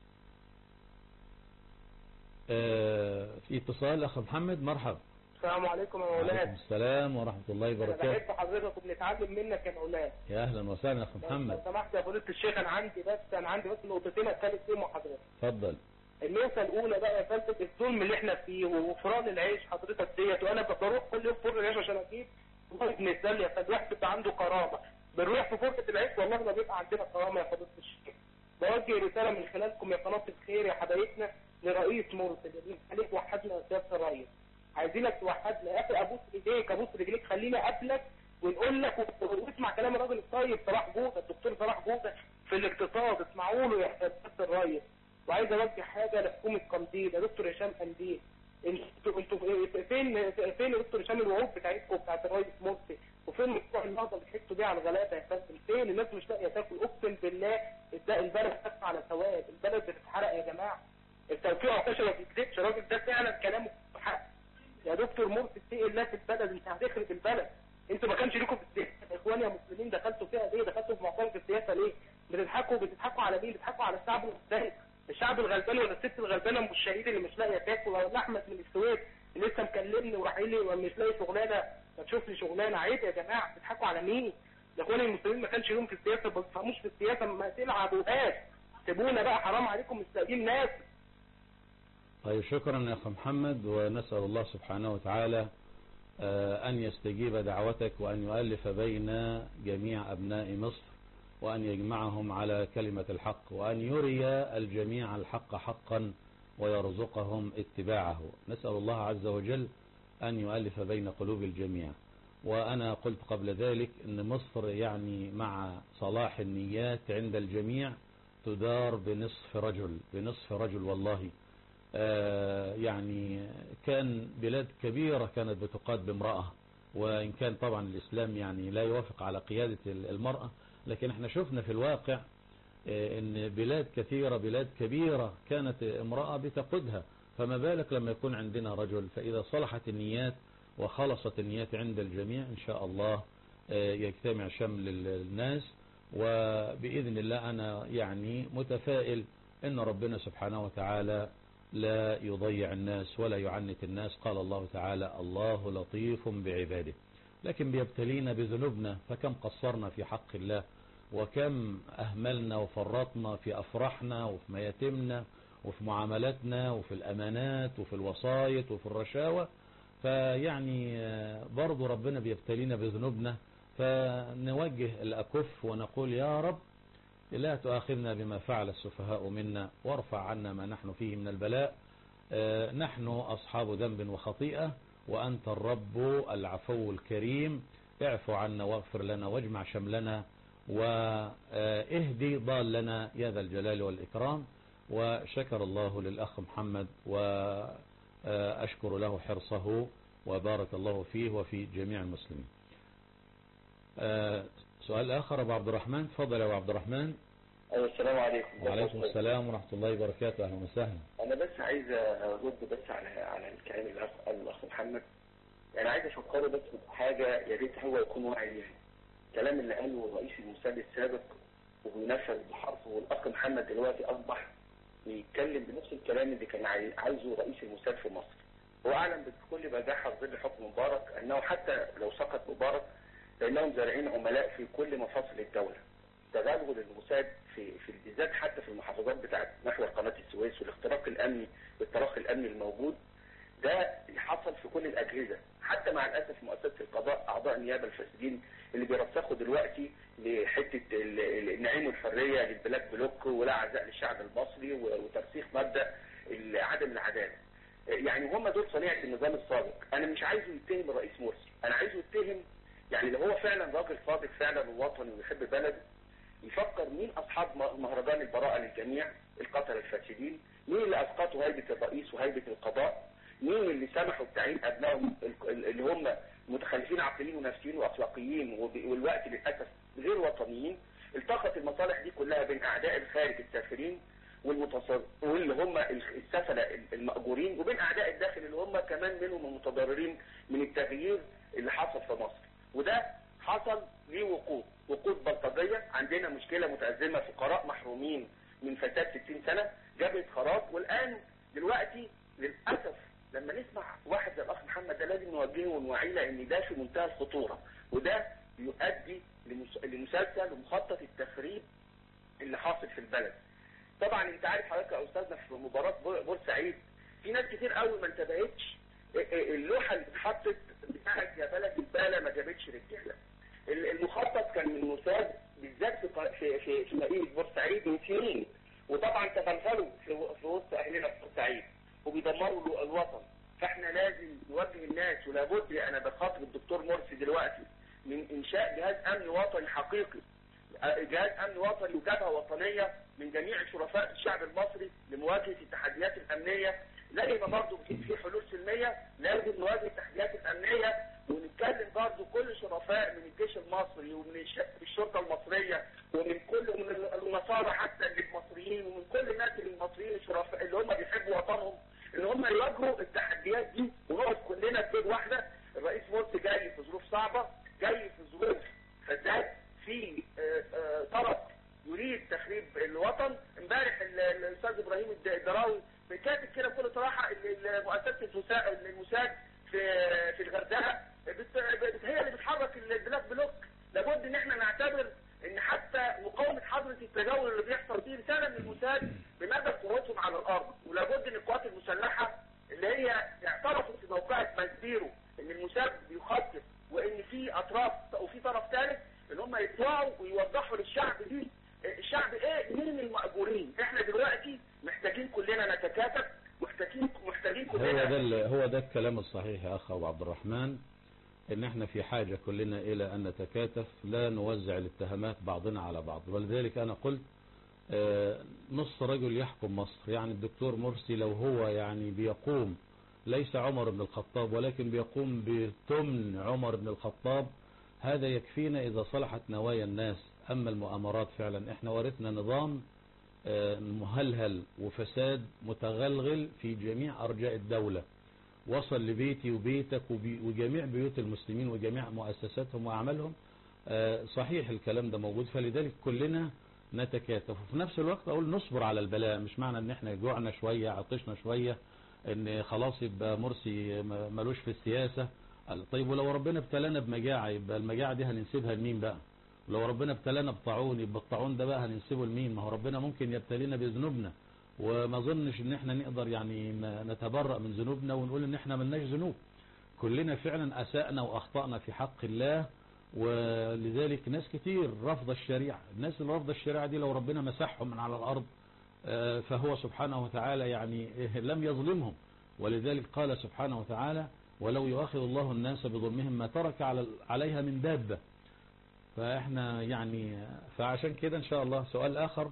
آه، في اتصال اخ محمد مرحب السلام عليكم يا وعليكم مولانا السلام ورحمة الله انا وبركاته بحب حضرتك وبنتعلم منك يا مولانا يا اهلا وسهلا اخ لو محمد سمحت يا فضيله الشيخ انا عندي بس انا عندي بس نقطتين اتكلم فيهم مع حضرتك اتفضل النقطه الاولى بقى يا فندم الظلم اللي احنا فيه وفران العيش حضرتك ديت وانا بروح كل يوم فرن العيش عشان اجيب والله بنتدل يا فندم الواحد بيبقى عنده كرامه بنروح في فرقه العيش والله ما بيبقى عندنا كرامه يا فضيله الشيخ بوجه رساله من خلالكم يا قناه الخير يا حبايبنا لرئيس مرسل اللي عليك وحدنا يا سياده الرئيس عايزينك توحدنا يا اخي ابوس ايديك ابوس رجليك خليني اقابلك ونقول لك و- واسمع كلام الراجل الطيب صلاح جوده الدكتور صلاح جوده في الاقتصاد اسمعوا له يا سياده الرئيس وعايز اوجه حاجه لحكومه قنديل يا دكتور هشام قنديل انتوا انتوا فين فين يا دكتور هشام الوعود بتاعتكم بتاعت الرئيس مرسي وفين مشروع النهضه اللي ضحكتوا بيه على الغلابه يا فندم فين الناس مش لاقيه تاكل اقسم بالله الد- البلد تقع على سواد البلد بتتحرق يا جماعه التوفيق عكاشه ما بيكذبش الراجل ده فعلا كلامه حق يا دكتور مرسي اتقي الله في البلد انت هتخرب البلد انتوا ما كانش ليكم في السياسه اخوان يا مسلمين دخلتوا فيها ليه دخلتوا في معظم في السياسه ليه بتضحكوا بتضحكوا على مين بتضحكوا على الشعب الغلبان الشعب الغلبان ولا الست الغلبانه ام الشهيد اللي مش لاقيه تاكل ولا احمد من السويد اللي لسه مكلمني وراح قايل لي مش لاقي شغلانه ما تشوف لي شغلانه عيب يا جماعه بتضحكوا على مين يا اخوان المسلمين ما كانش ليهم في السياسه ما بتفهموش في السياسه ما تلعبوهاش سيبونا بقى حرام عليكم مش لاقيين ناس طيب شكرا يا أخ محمد ونسأل الله سبحانه وتعالى آه، أن يستجيب دعوتك وأن يؤلف بين جميع أبناء مصر وأن يجمعهم على كلمة الحق وأن يري الجميع الحق حقا ويرزقهم اتباعه نسأل الله عز وجل أن يؤلف بين قلوب الجميع وأنا قلت قبل ذلك أن مصر يعني مع صلاح النيات عند الجميع تدار بنصف رجل بنصف رجل والله آه، يعني كان بلاد كبيرة كانت بتقاد بامرأة وإن كان طبعا الإسلام يعني لا يوافق على قيادة المرأة لكن احنا شفنا في الواقع آه، ان بلاد كثيرة بلاد كبيرة كانت امرأة بتقودها فما بالك لما يكون عندنا رجل فإذا صلحت النيات وخلصت النيات عند الجميع إن شاء الله آه، يجتمع شمل الناس وبإذن الله أنا يعني متفائل أن ربنا سبحانه وتعالى لا يضيع الناس ولا يعنت الناس قال الله تعالى الله لطيف بعباده لكن بيبتلينا بذنوبنا فكم قصرنا في حق الله وكم أهملنا وفرطنا في أفراحنا وفي مياتمنا وفي معاملاتنا وفي الأمانات وفي الوسايط وفي الرشاوى فيعني برضو ربنا بيبتلينا بذنوبنا فنوجه الأكف ونقول يا رب لا تؤاخذنا بما فعل السفهاء منا وارفع عنا ما نحن فيه من البلاء آه، نحن أصحاب ذنب وخطيئة وأنت الرب العفو الكريم اعفو عنا واغفر لنا واجمع شملنا واهدي ضالنا يا ذا الجلال والإكرام وشكر الله للأخ محمد وأشكر له حرصه وبارك الله فيه وفي جميع المسلمين آه، سؤال آخر أبو عبد الرحمن تفضل يا أبو عبد الرحمن أيوة السلام عليكم وعليكم السلام ورحمة الله وبركاته أهلا وسهلا انا بس عايز ارد بس على على الكلام اللي قاله الاخ محمد يعني عايز افكره بس بحاجه يا ريت هو يكون واعي ليها الكلام اللي قاله رئيس الموساد السابق وبينفذ بحرفه والاخ محمد دلوقتي اصبح بيتكلم بنفس الكلام اللي كان عاي- عايزه رئيس الموساد في مصر هو اعلم بكل بجاحه في ظل حكم مبارك انه حتى لو سقط مبارك فانهم زارعين عملاء في كل مفاصل الدوله تغلغل الموساد في في بالذات حتى في المحافظات بتاعت محور قناه السويس والاختراق الامني والتراخي الامني الموجود ده حصل في كل الاجهزه حتى مع الاسف مؤسسه القضاء اعضاء النيابه الفاسدين اللي بيرسخوا دلوقتي لحته ال- ال- النعيم والحريه للبلاك بلوك ولا عزاء للشعب المصري و- وترسيخ مبدا ال- عدم العداله يعني هم دول صنيعه النظام السابق انا مش عايزه يتهم الرئيس مرسي انا عايزه يتهم يعني لو هو فعلا راجل صادق فعلا ووطني ويحب بلده يفكر مين اصحاب م- مهرجان البراءه للجميع القتله الفاسدين مين اللي اسقطوا هيبه الرئيس وهيبه القضاء مين اللي سمحوا بتعيين ابنائهم ال- ال- اللي هم متخلفين عقليين ونفسيين واخلاقيين وب- والوقت للاسف غير وطنيين التقت المصالح دي كلها بين اعداء الخارج السافرين والمتصر واللي هم السفلة المأجورين وبين أعداء الداخل اللي هم كمان منهم المتضررين من التغيير اللي حصل في مصر وده حصل ليه وقود وقود بلطجية عندنا مشكلة متأزمة فقراء محرومين من فتاة 60 سنة جابت خراب والآن دلوقتي للأسف لما نسمع واحد زي الأخ محمد ده لازم نوجهه ونوعيه لأن ده في منتهى الخطورة وده يؤدي لمس- لمسلسل ومخطط التخريب اللي حاصل في البلد طبعا انت عارف حضرتك يا استاذنا في مباراه بور- بورسعيد في ناس كتير قوي ما انتبهتش ا- ا- اللوحه اللي اتحطت بتاعت يا بلد البالة ما جابتش رجاله ال- المخطط كان من الموساد بالذات في ق- في في, في مدينه بورسعيد من سنين وطبعا تغلغلوا في, و- في وسط اهلنا في بورسعيد وبيدمروا ال- الوطن فاحنا لازم نوجه الناس ولابد انا بخاطب الدكتور مرسي دلوقتي من انشاء جهاز امن وطني حقيقي جهاز امن وطني وجبهه وطنيه من جميع شرفاء الشعب المصري لمواجهه التحديات الامنيه زي ما برضه في حلول سلميه لازم نواجه التحديات الامنيه ونتكلم برضه كل شرفاء من الجيش المصري ومن الش- الشرطه المصريه ومن كل من النصارى حتى اللي المصريين ومن كل الناس اللي المصريين الشرفاء اللي هم بيحبوا وطنهم ان هم يواجهوا التحديات دي ونقعد كلنا في بيت واحده الرئيس مرسي جاي في ظروف صعبه جاي في ظروف فساد في آه، آه، طرف يريد تخريب الوطن امبارح ال- الاستاذ ابراهيم الد- الدراوي كاتب كده بكل صراحه ال- ال- مؤسسه المسا- الموساد في في الغردقه بت- بت- هي اللي بتحرك البلاك بلوك لابد ان احنا نعتبر ان حتى مقاومه حظر التجول اللي بيحصل فيه رساله من الموساد بمدى قوتهم على الارض ولابد ان القوات المسلحه اللي هي اعترفت في موقعة مانسبيرو ان المساب بيخطط وان في اطراف وفي طرف ثالث ان هم يطلعوا ويوضحوا للشعب دي الشعب ايه مين المأجورين احنا دلوقتي محتاجين كلنا نتكاتف محتاجين محتاجين هو كلنا ده ال- هو ده الكلام الصحيح يا اخ ابو عبد الرحمن ان احنا في حاجة كلنا الى ان نتكاتف لا نوزع الاتهامات بعضنا على بعض ولذلك انا قلت آه، نص رجل يحكم مصر يعني الدكتور مرسي لو هو يعني بيقوم ليس عمر بن الخطاب ولكن بيقوم بتمن عمر بن الخطاب هذا يكفينا إذا صلحت نوايا الناس أما المؤامرات فعلا احنا ورثنا نظام آه، مهلهل وفساد متغلغل في جميع أرجاء الدولة وصل لبيتي وبيتك وبي- وجميع بيوت المسلمين وجميع مؤسساتهم وأعمالهم آه، صحيح الكلام ده موجود فلذلك كلنا نتكاتف وفي نفس الوقت أقول نصبر على البلاء مش معنى ان احنا جوعنا شوية عطشنا شوية ان خلاص يبقى مرسي م- ملوش في السياسة قال طيب ولو ربنا ابتلانا بمجاعة يبقى المجاعة دي هننسبها لمين بقى لو ربنا ابتلانا بطاعون يبقى الطاعون ده بقى هننسبه لمين ما هو ربنا ممكن يبتلينا بذنوبنا وما اظنش ان احنا نقدر يعني ن- نتبرأ من ذنوبنا ونقول ان احنا ملناش ذنوب كلنا فعلا اسأنا واخطأنا في حق الله ولذلك ناس كتير رفض الشريعة الناس اللي رفض الشريعة دي لو ربنا مسحهم من على الارض آه، فهو سبحانه وتعالى يعني لم يظلمهم ولذلك قال سبحانه وتعالى ولو يؤاخذ الله الناس بظلمهم ما ترك على عليها من دابة فاحنا يعني فعشان كده ان شاء الله سؤال اخر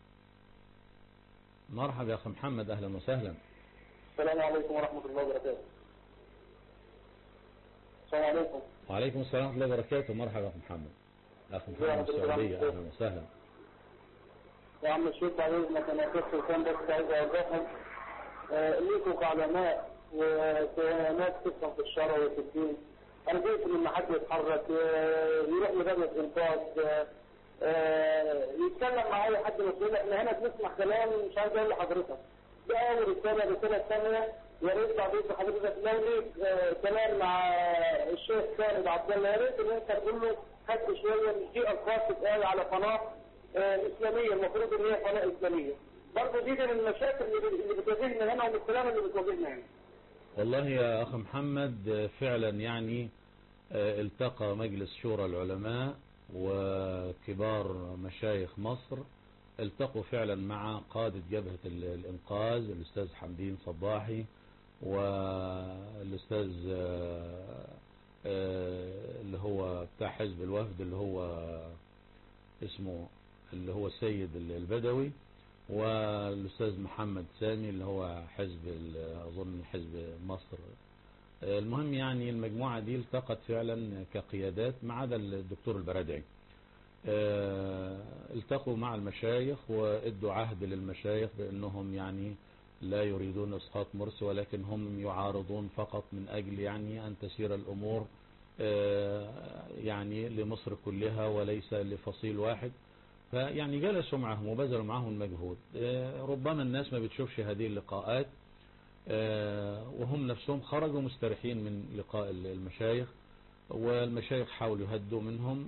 مرحبا يا اخي محمد اهلا وسهلا السلام عليكم ورحمة الله وبركاته السلام عليكم وعليكم السلام ورحمه الله وبركاته مرحبا يا اخي محمد اخ محمد من السعوديه اهلا وسهلا يا عم الشيخ بعد اذنك انا كنت كان بس عايز اوضحهم آه، ليكوا كعلماء وناس تفهم في الشرع وفي الدين انا جيت لما حد يتحرك آه، يروح لباب الانقاذ آه، آه، يتكلم مع اي حد مسؤول احنا هنا بنسمع كلام مش عايز اقول لحضرتك ده اول رساله الرساله الثانيه يا ريت بعد اذن حضرتك لو ليك آه، كلام مع الشيخ خالد عبد الله يا ريت ان انت تقول له هد شويه مش دي الفاظ تتقال على قناه آه، إسلامية المفروض إن هي قناة إسلامية برضه دي من المشاكل اللي اللي بتواجهنا هنا ومن الكلام اللي بتواجهنا هنا والله يا أخ محمد آه، فعلا يعني آه، التقى مجلس شورى العلماء وكبار مشايخ مصر التقوا فعلا مع قادة جبهة ال- الإنقاذ الأستاذ حمدين صباحي والأستاذ آه، آه، اللي هو بتاع حزب الوفد اللي هو اسمه اللي هو السيد البدوي والأستاذ محمد سامي اللي هو حزب ال- أظن حزب مصر المهم يعني المجموعة دي التقت فعلا كقيادات ما عدا الدكتور البرادعي آه، التقوا مع المشايخ وادوا عهد للمشايخ بأنهم يعني لا يريدون إسقاط مرسي ولكن هم يعارضون فقط من أجل يعني أن تسير الأمور آه، يعني لمصر كلها وليس لفصيل واحد فيعني جلسوا معهم وبذلوا معهم المجهود آه، ربما الناس ما بتشوفش هذه اللقاءات آه، وهم نفسهم خرجوا مستريحين من لقاء المشايخ والمشايخ حاولوا يهدوا منهم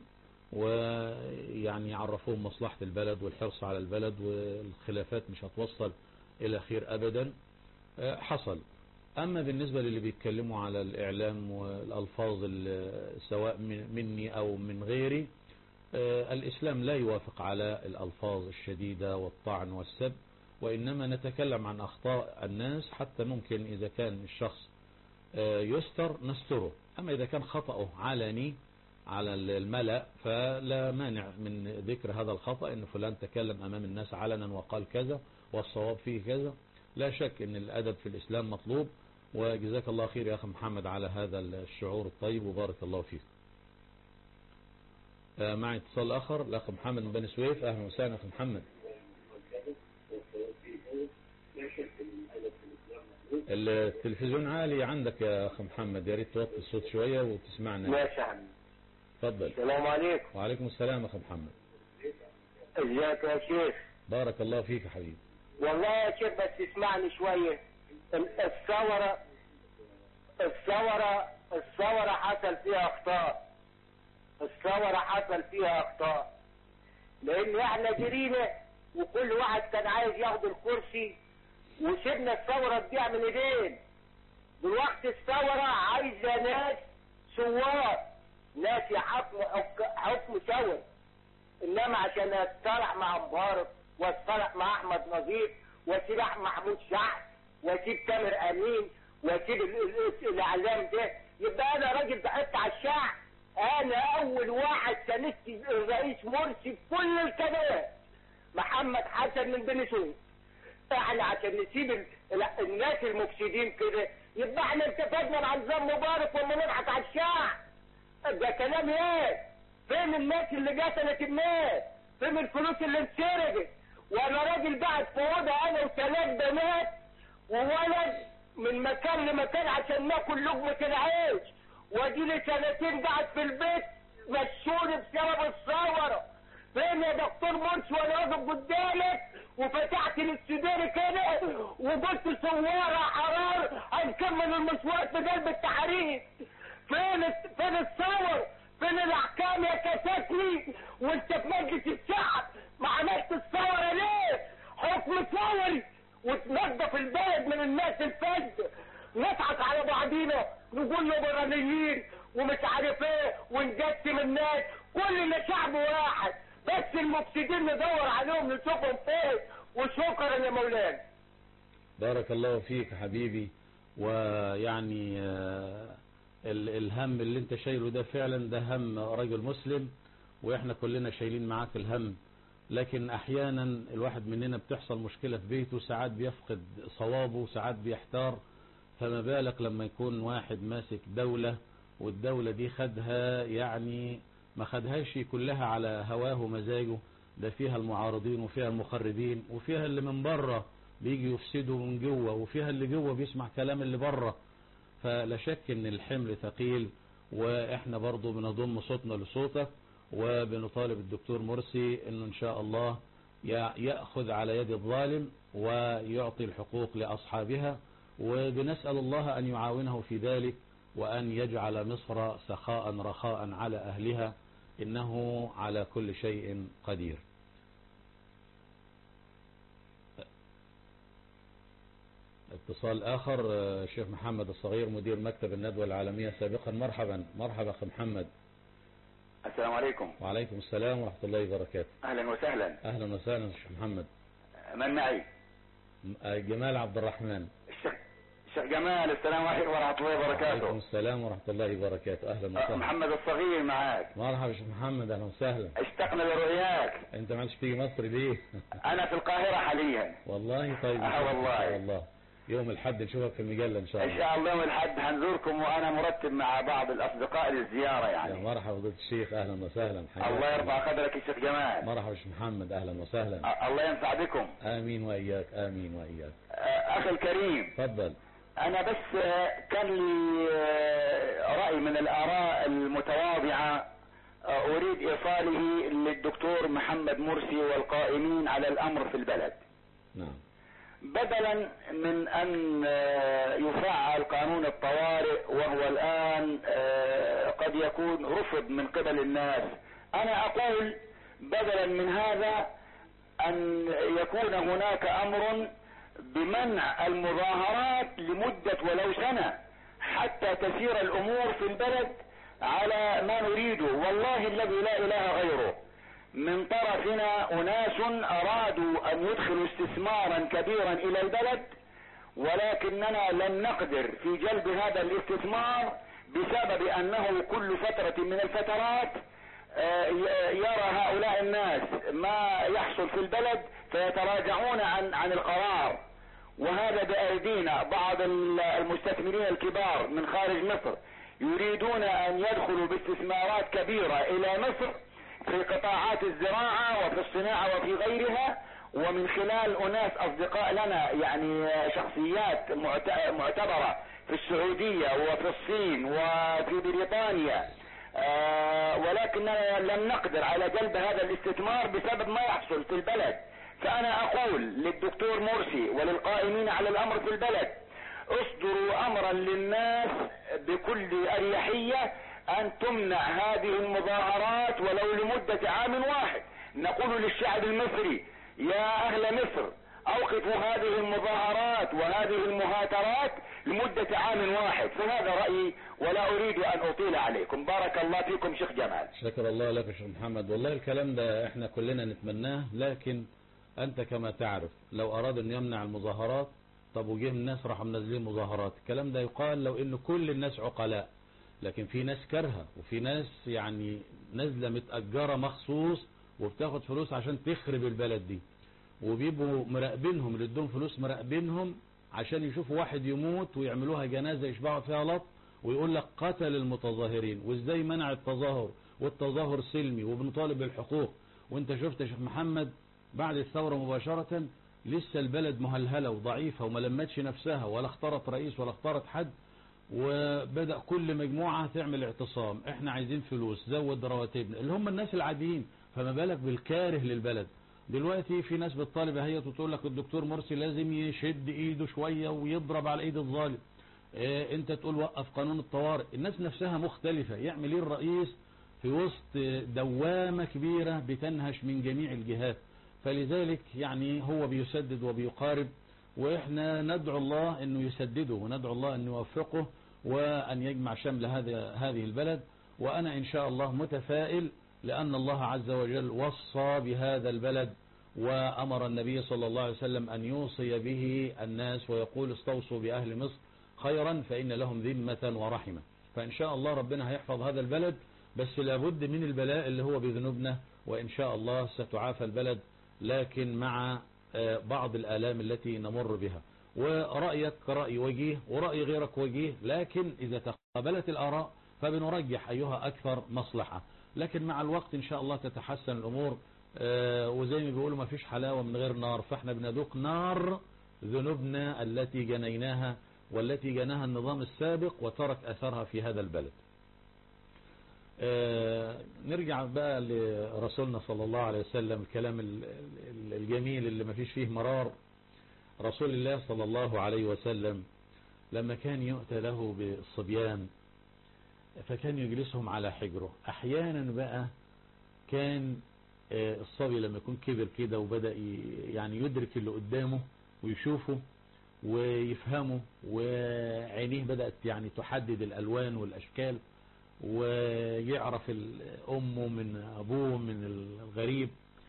ويعني يعرفوهم مصلحة البلد والحرص على البلد والخلافات مش هتوصل إلى خير أبدا آه، حصل أما بالنسبة للي بيتكلموا على الإعلام والألفاظ ال- سواء من- مني أو من غيري آه، الإسلام لا يوافق على الألفاظ الشديدة والطعن والسب وإنما نتكلم عن أخطاء الناس حتى ممكن إذا كان الشخص آه، يستر نستره أما إذا كان خطأه علني على الملأ فلا مانع من ذكر هذا الخطأ إن فلان تكلم أمام الناس علنا وقال كذا والصواب فيه كذا لا شك إن الأدب في الإسلام مطلوب وجزاك الله خير يا أخي محمد على هذا الشعور الطيب وبارك الله فيك آه، معي اتصال آخر الأخ محمد من بني سويف أهلا وسهلا أخي محمد التلفزيون عالي عندك يا أخ محمد يا ريت توطي الصوت شوية وتسمعنا ماشي يا حبيبي تفضل السلام عليكم وعليكم السلام يا أخ محمد ازيك يا شيخ بارك الله فيك يا حبيبي والله يا شيخ بس اسمعني شوية ال- الثورة الثورة الثورة حصل فيها اخطاء الثورة حصل فيها اخطاء لان احنا جرينا وكل واحد كان عايز ياخد الكرسي وسيبنا الثورة تضيع من ايدين دلوقتي الثورة عايزة ناس ثوار ناس يحكموا حك- حكم ثوري انما عشان اتصالح مع مبارك واتصالح مع احمد نظيف واسيب احمد محمود سعد واسيب تامر امين واسيب ال- ال- الاعلام ده يبقى انا راجل بحط على الشعب انا اول واحد ساندت الرئيس مرسي بكل القنوات محمد حسن من بني سويف احنا عشان نسيب ال- ال- الناس المفسدين كده يبقى احنا انتفدنا مع نظام مبارك وما نضحك على الشعب ده كلام ايه فين الناس اللي قتلت الناس فين الفلوس اللي اتسرقت وانا راجل بعد في اوضه انا وثلاث بنات وولد من مكان لمكان عشان ناكل لقمه العيش وادي لي سنتين قاعد في البيت مشوني بسبب الثوره فين يا دكتور مرسي وانا واقف قدامك وفتحت الاستداري كده وقلت سواره حرار هنكمل المشوار في قلب التحرير فين الت- فين الثور فين الاحكام يا كاساتني وانت في مجلس الشعب ما عملت الثوره ليه حكم ثوري وتنظف البلد من الناس الفاسده نضحك على بعضينا نقول ليبراليين ومش عارف ايه ونقسم الناس كلنا شعب واحد بس المفسدين ندور عليهم نشوفهم فين وشكرا يا مولانا بارك الله فيك يا حبيبي ويعني آه، ال- الهم اللي انت شايله ده فعلا ده هم رجل مسلم واحنا كلنا شايلين معاك الهم لكن احيانا الواحد مننا بتحصل مشكلة في بيته ساعات بيفقد صوابه وساعات بيحتار فما بالك لما يكون واحد ماسك دولة والدولة دي خدها يعني ما خدهاش كلها على هواه ومزاجه ده فيها المعارضين وفيها المخربين وفيها اللي من بره بيجي يفسدوا من جوه وفيها اللي جوه بيسمع كلام اللي بره فلا شك ان الحمل ثقيل واحنا برضو بنضم صوتنا لصوتك وبنطالب الدكتور مرسي انه ان شاء الله يا- يأخذ على يد الظالم ويعطي الحقوق لأصحابها وبنسأل الله أن يعاونه في ذلك وأن يجعل مصر سخاء رخاء على أهلها إنه على كل شيء قدير اتصال آخر آه، الشيخ محمد الصغير مدير مكتب الندوة العالمية سابقا مرحبا مرحبا أخي محمد السلام عليكم وعليكم السلام ورحمة الله وبركاته اهلا وسهلا أهلا وسهلا الشيخ محمد من معي م- آه، جمال عبد الرحمن الشيخ الشيخ جمال السلام عليكم ورحمه الله وعليكم وبركاته السلام ورحمة الله وبركاته أهلا أه، وسهلا محمد الصغير معاك مرحبا يا شيخ محمد أهلا وسهلا اشتقنا لرؤياك أنت ما عادش تيجي مصر ليه؟ انا في القاهره حاليا والله طيب آه إن والله. شاء الله يوم الحد نشوفك في المجلة إن شاء ان الله شاء الله يوم الاحد هنزوركم وانا مرتب مع بعض الاصدقاء للزياره يا يعني مرحبا فضيلة الشيخ أهلا وسهلا حياك الله يرفع قدرك يا شيخ جمال مرحبا يا شيخ محمد أهلا وسهلا أ- الله ينفع بكم آمين وإياك آمين وإياك أ- اخي الكريم تفضل انا بس آه، كان لي آه، راي من الاراء المتواضعه آه، اريد ايصاله للدكتور محمد مرسي والقائمين على الامر في البلد نعم بدلا من ان آه، يفعل قانون الطوارئ وهو الان آه، قد يكون رفض من قبل الناس انا اقول بدلا من هذا ان يكون هناك امر بمنع المظاهرات لمدة ولو سنة حتى تسير الامور في البلد على ما نريده والله الذي لا اله غيره من طرفنا اناس ارادوا ان يدخلوا استثمارا كبيرا الى البلد ولكننا لم نقدر في جلب هذا الاستثمار بسبب انه كل فترة من الفترات آه، ي- يرى هؤلاء الناس ما يحصل في البلد فيتراجعون عن عن القرار وهذا بأيدينا بعض ال- المستثمرين الكبار من خارج مصر يريدون ان يدخلوا باستثمارات كبيرة الى مصر في قطاعات الزراعة وفي الصناعة وفي غيرها ومن خلال اناس اصدقاء لنا يعني شخصيات معت- معتبرة في السعودية وفي الصين وفي بريطانيا آه، ولكننا لم نقدر على جلب هذا الاستثمار بسبب ما يحصل في البلد فانا اقول للدكتور مرسي وللقائمين على الامر في البلد اصدروا امرا للناس بكل اريحية ان تمنع هذه المظاهرات ولو لمدة عام واحد نقول للشعب المصري يا اهل مصر اوقفوا هذه المظاهرات وهذه المهاترات لمدة عام واحد فهذا رأيي ولا اريد ان اطيل عليكم بارك الله فيكم شيخ جمال شكر الله لك يا شيخ محمد والله الكلام ده احنا كلنا نتمناه لكن انت كما تعرف لو اراد ان يمنع المظاهرات طب وجه الناس راحوا منزلين مظاهرات الكلام ده يقال لو ان كل الناس عقلاء لكن في ناس كارهه وفي ناس يعني نازله متأجرة مخصوص وبتاخد فلوس عشان تخرب البلد دي وبيبقوا مراقبينهم اللي ادوهم فلوس مراقبينهم عشان يشوفوا واحد يموت ويعملوها جنازة يشبعوا فيها لط ويقول لك قتل المتظاهرين وازاي منع التظاهر والتظاهر سلمي وبنطالب بالحقوق وانت شفت يا شيخ محمد بعد الثورة مباشرة لسه البلد مهلهلة وضعيفة وما لمتش نفسها ولا اختارت رئيس ولا اختارت حد وبدأ كل مجموعة تعمل اعتصام احنا عايزين فلوس زود رواتبنا اللي هم الناس العاديين فما بالك بالكاره للبلد دلوقتي في ناس بتطالب اهيت وتقول لك الدكتور مرسي لازم يشد ايده شوية ويضرب على ايد الظالم اه انت تقول وقف قانون الطوارئ الناس نفسها مختلفة يعمل ايه الرئيس في وسط دوامة كبيرة بتنهش من جميع الجهات فلذلك يعني هو بيسدد وبيقارب واحنا ندعو الله انه يسدده وندعو الله انه يوفقه وان يجمع شمل هذا هذه البلد وانا ان شاء الله متفائل لان الله عز وجل وصى بهذا البلد وامر النبي صلى الله عليه وسلم ان يوصي به الناس ويقول استوصوا باهل مصر خيرا فان لهم ذمة ورحمة فان شاء الله ربنا هيحفظ هذا البلد بس لابد من البلاء اللي هو بذنوبنا وان شاء الله ستعافى البلد لكن مع بعض الآلام التي نمر بها ورأيك رأي وجيه ورأي غيرك وجيه لكن إذا تقابلت الآراء فبنرجح أيها أكثر مصلحة لكن مع الوقت إن شاء الله تتحسن الأمور وزي ما بيقولوا ما فيش حلاوة من غير نار فاحنا بندوق نار ذنوبنا التي جنيناها والتي جناها النظام السابق وترك أثرها في هذا البلد آه نرجع بقى لرسولنا صلى الله عليه وسلم الكلام الجميل اللي ما فيش فيه مرار رسول الله صلى الله عليه وسلم لما كان يؤتى له بالصبيان فكان يجلسهم على حجره احيانا بقى كان آه الصبي لما يكون كبر كده وبدأ يعني يدرك اللي قدامه ويشوفه ويفهمه وعينيه بدأت يعني تحدد الألوان والأشكال ويعرف أمه من أبوه من الغريب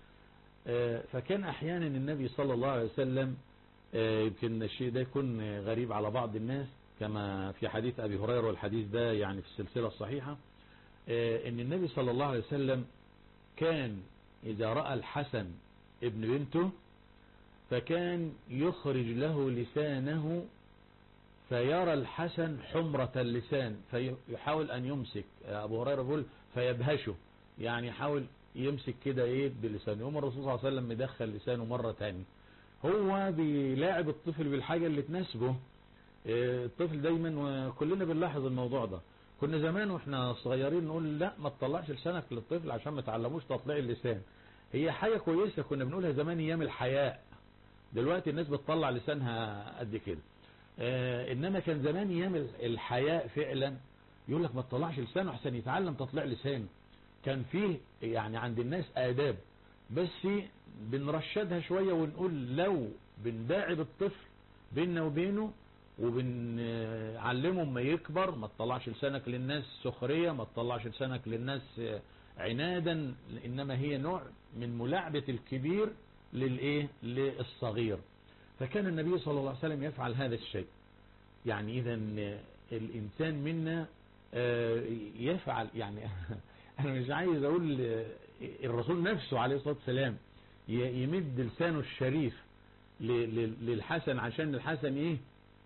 فكان أحيانا النبي صلى الله عليه وسلم يمكن الشيء ده يكون غريب على بعض الناس كما في حديث أبي هريرة والحديث ده يعني في السلسلة الصحيحة ان النبي صلى الله عليه وسلم كان إذا رأى الحسن ابن بنته فكان يخرج له لسانه فيرى الحسن حمرة اللسان فيحاول أن يمسك أبو هريرة بيقول فيبهشه يعني يحاول يمسك كده إيه بلسانه يوم الرسول صلى الله عليه وسلم مدخل لسانه مرة تاني هو بيلاعب الطفل بالحاجة اللي تناسبه الطفل دايما وكلنا بنلاحظ الموضوع ده كنا زمان واحنا صغيرين نقول لا ما تطلعش لسانك للطفل عشان ما تعلموش تطليع اللسان هي حاجة كويسة كنا بنقولها زمان ايام الحياء دلوقتي الناس بتطلع لسانها قد كده آه انما كان زمان ايام الحياء فعلا يقول لك ما تطلعش لسانه عشان يتعلم تطلع لسانه كان فيه يعني عند الناس آداب بس بنرشدها شوية ونقول لو بنداعب الطفل بيننا وبينه وبنعلمه ما يكبر ما تطلعش لسانك للناس سخرية ما تطلعش لسانك للناس عنادا انما هي نوع من ملاعبة الكبير للايه للصغير فكان النبي صلى الله عليه وسلم يفعل هذا الشيء يعني اذا الانسان منا يفعل يعني انا مش عايز اقول الرسول نفسه عليه الصلاة والسلام يمد لسانه الشريف للحسن عشان الحسن ايه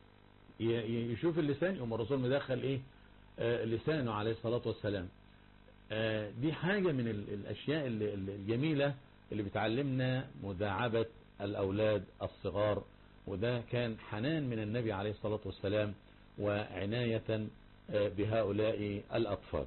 يشوف اللسان يقوم الرسول مدخل ايه لسانه عليه الصلاة والسلام دي حاجة من الاشياء الجميلة اللي بتعلمنا مداعبة الأولاد الصغار وده كان حنان من النبي عليه الصلاة والسلام وعناية بهؤلاء الأطفال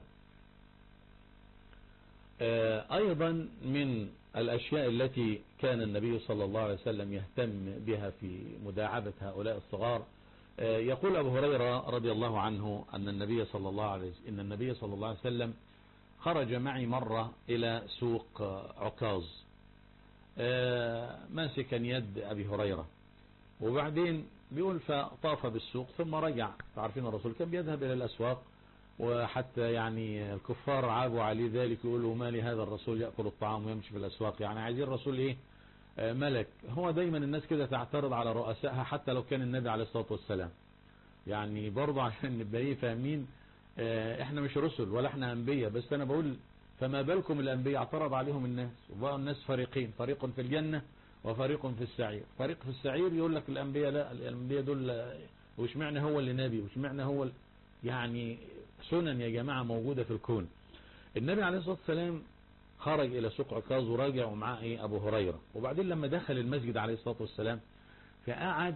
أيضا من الأشياء التي كان النبي صلى الله عليه وسلم يهتم بها في مداعبة هؤلاء الصغار يقول أبو هريرة رضي الله عنه أن النبي صلى الله عليه إن النبي صلى الله عليه وسلم خرج معي مرة إلى سوق عكاظ آه، ماسكا يد أبي هريرة وبعدين بيقول فطاف بالسوق ثم رجع عارفين الرسول كان بيذهب إلى الأسواق وحتى يعني الكفار عابوا عليه ذلك يقولوا ما لهذا الرسول يأكل الطعام ويمشي في الأسواق يعني عايزين الرسول إيه آه، ملك هو دايما الناس كده تعترض على رؤسائها حتى لو كان النبي عليه الصلاة والسلام يعني برضه عشان نبقى ايه فاهمين آه، احنا مش رسل ولا احنا انبياء بس انا بقول فما بالكم الانبياء اعترض عليهم الناس وبقوا الناس فريقين فريق في الجنة وفريق في السعير فريق في السعير يقول لك الانبياء لا الانبياء دول آه، وش معنى هو اللي نبي وش معنى هو ال- يعني سنن يا جماعة موجودة في الكون النبي عليه الصلاة والسلام خرج الى سوق عكاظ وراجع ومعاه ايه ابو هريرة وبعدين لما دخل المسجد عليه الصلاة والسلام فقعد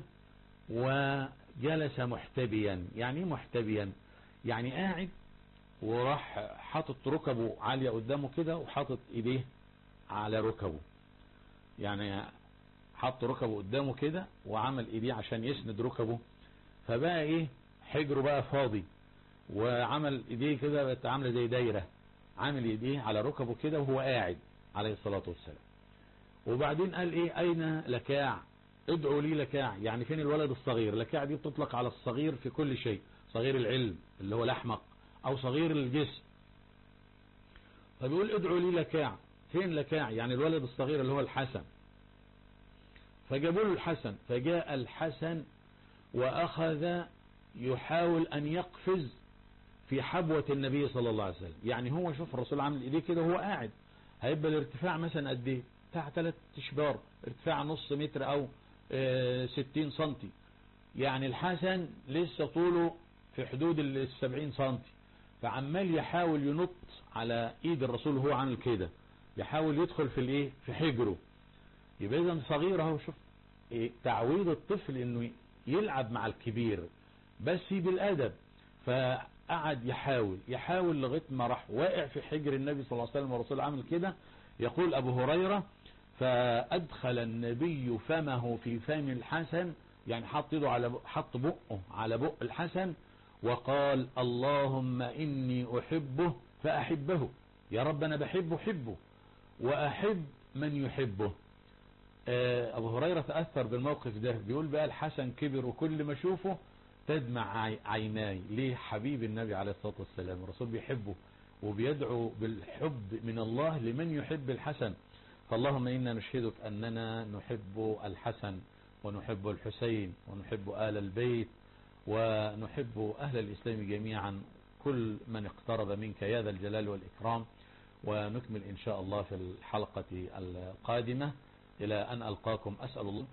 وجلس محتبيا يعني ايه محتبيا يعني قاعد وراح حاطط ركبه عالية قدامه كده وحاطط ايديه على ركبه يعني حط ركبه قدامه كده وعمل ايديه عشان يسند ركبه فبقى ايه حجره بقى فاضي وعمل ايديه كده بقت عامله زي دايره عامل ايديه على ركبه كده وهو قاعد عليه الصلاه والسلام وبعدين قال ايه اين لكاع ادعوا لي لكاع يعني فين الولد الصغير لكاع دي بتطلق على الصغير في كل شيء صغير العلم اللي هو الاحمق او صغير الجسم فبيقول ادعوا لي لكاع فين لكاع يعني الولد الصغير اللي هو الحسن فجابوا له الحسن فجاء الحسن واخذ يحاول ان يقفز في حبوة النبي صلى الله عليه وسلم يعني هو شوف الرسول عامل ايديه كده وهو قاعد هيبقى الارتفاع مثلا قد ايه بتاع ثلاث اشبار ارتفاع نص متر او اه ستين سنتي يعني الحسن لسه طوله في حدود السبعين سنتي فعمال يحاول ينط على ايد الرسول وهو عامل كده يحاول يدخل في الايه في حجره يبقى اذا صغير اهو شوف إيه تعويض الطفل انه يلعب مع الكبير بس بالادب فقعد يحاول يحاول لغايه ما راح واقع في حجر النبي صلى الله عليه وسلم والرسول عامل كده يقول ابو هريره فادخل النبي فمه في فم الحسن يعني حط ايده على بق- حط بقه على بق الحسن وقال اللهم اني احبه فاحبه يا رب انا بحبه حبه واحب من يحبه آه، ابو هريرة تأثر بالموقف ده بيقول بقى الحسن كبر وكل ما اشوفه تدمع عي- عيناي ليه حبيب النبي عليه الصلاة والسلام الرسول بيحبه وبيدعو بالحب من الله لمن يحب الحسن فاللهم إنا نشهدك أننا نحب الحسن ونحب الحسين ونحب آل البيت ونحب أهل الإسلام جميعا كل من اقترب منك يا ذا الجلال والإكرام ونكمل إن شاء الله في الحلقة القادمة إلى أن ألقاكم أسأل الله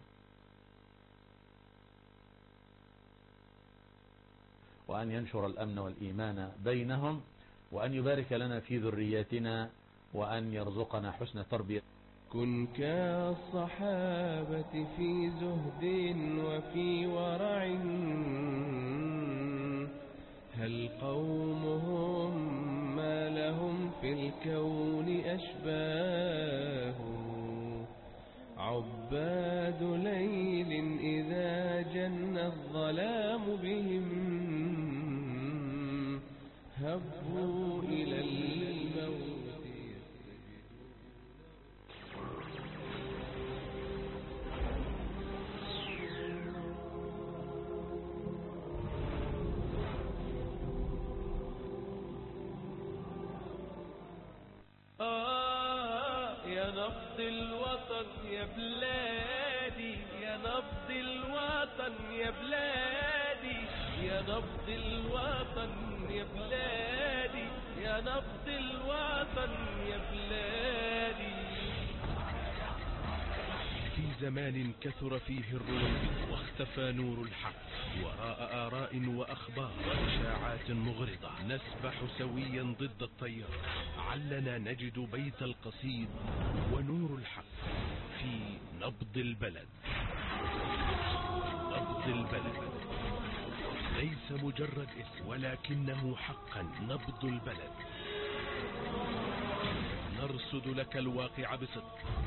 وأن ينشر الأمن والإيمان بينهم وأن يبارك لنا في ذرياتنا وأن يرزقنا حسن تربية كن كالصحابة في زهد وفي ورع هل قومهم ما لهم في الكون أشباه عباد ليل إذا جن الظلام بهم هبوا إلى الموت آه يا نبض الوطن يا بلادي يا نبض الوطن يا بلادي يا نبض الوطن يا بلادي يا نبض الوطن يا بلادي في زمان كثر فيه الرويبض واختفى نور الحق وراء آراء وأخبار وإشاعات مغرضة نسبح سويا ضد التيار علنا نجد بيت القصيد ونور الحق في نبض البلد نبض البلد ليس مجرد اسم ولكنه حقا نبض البلد نرصد لك الواقع بصدق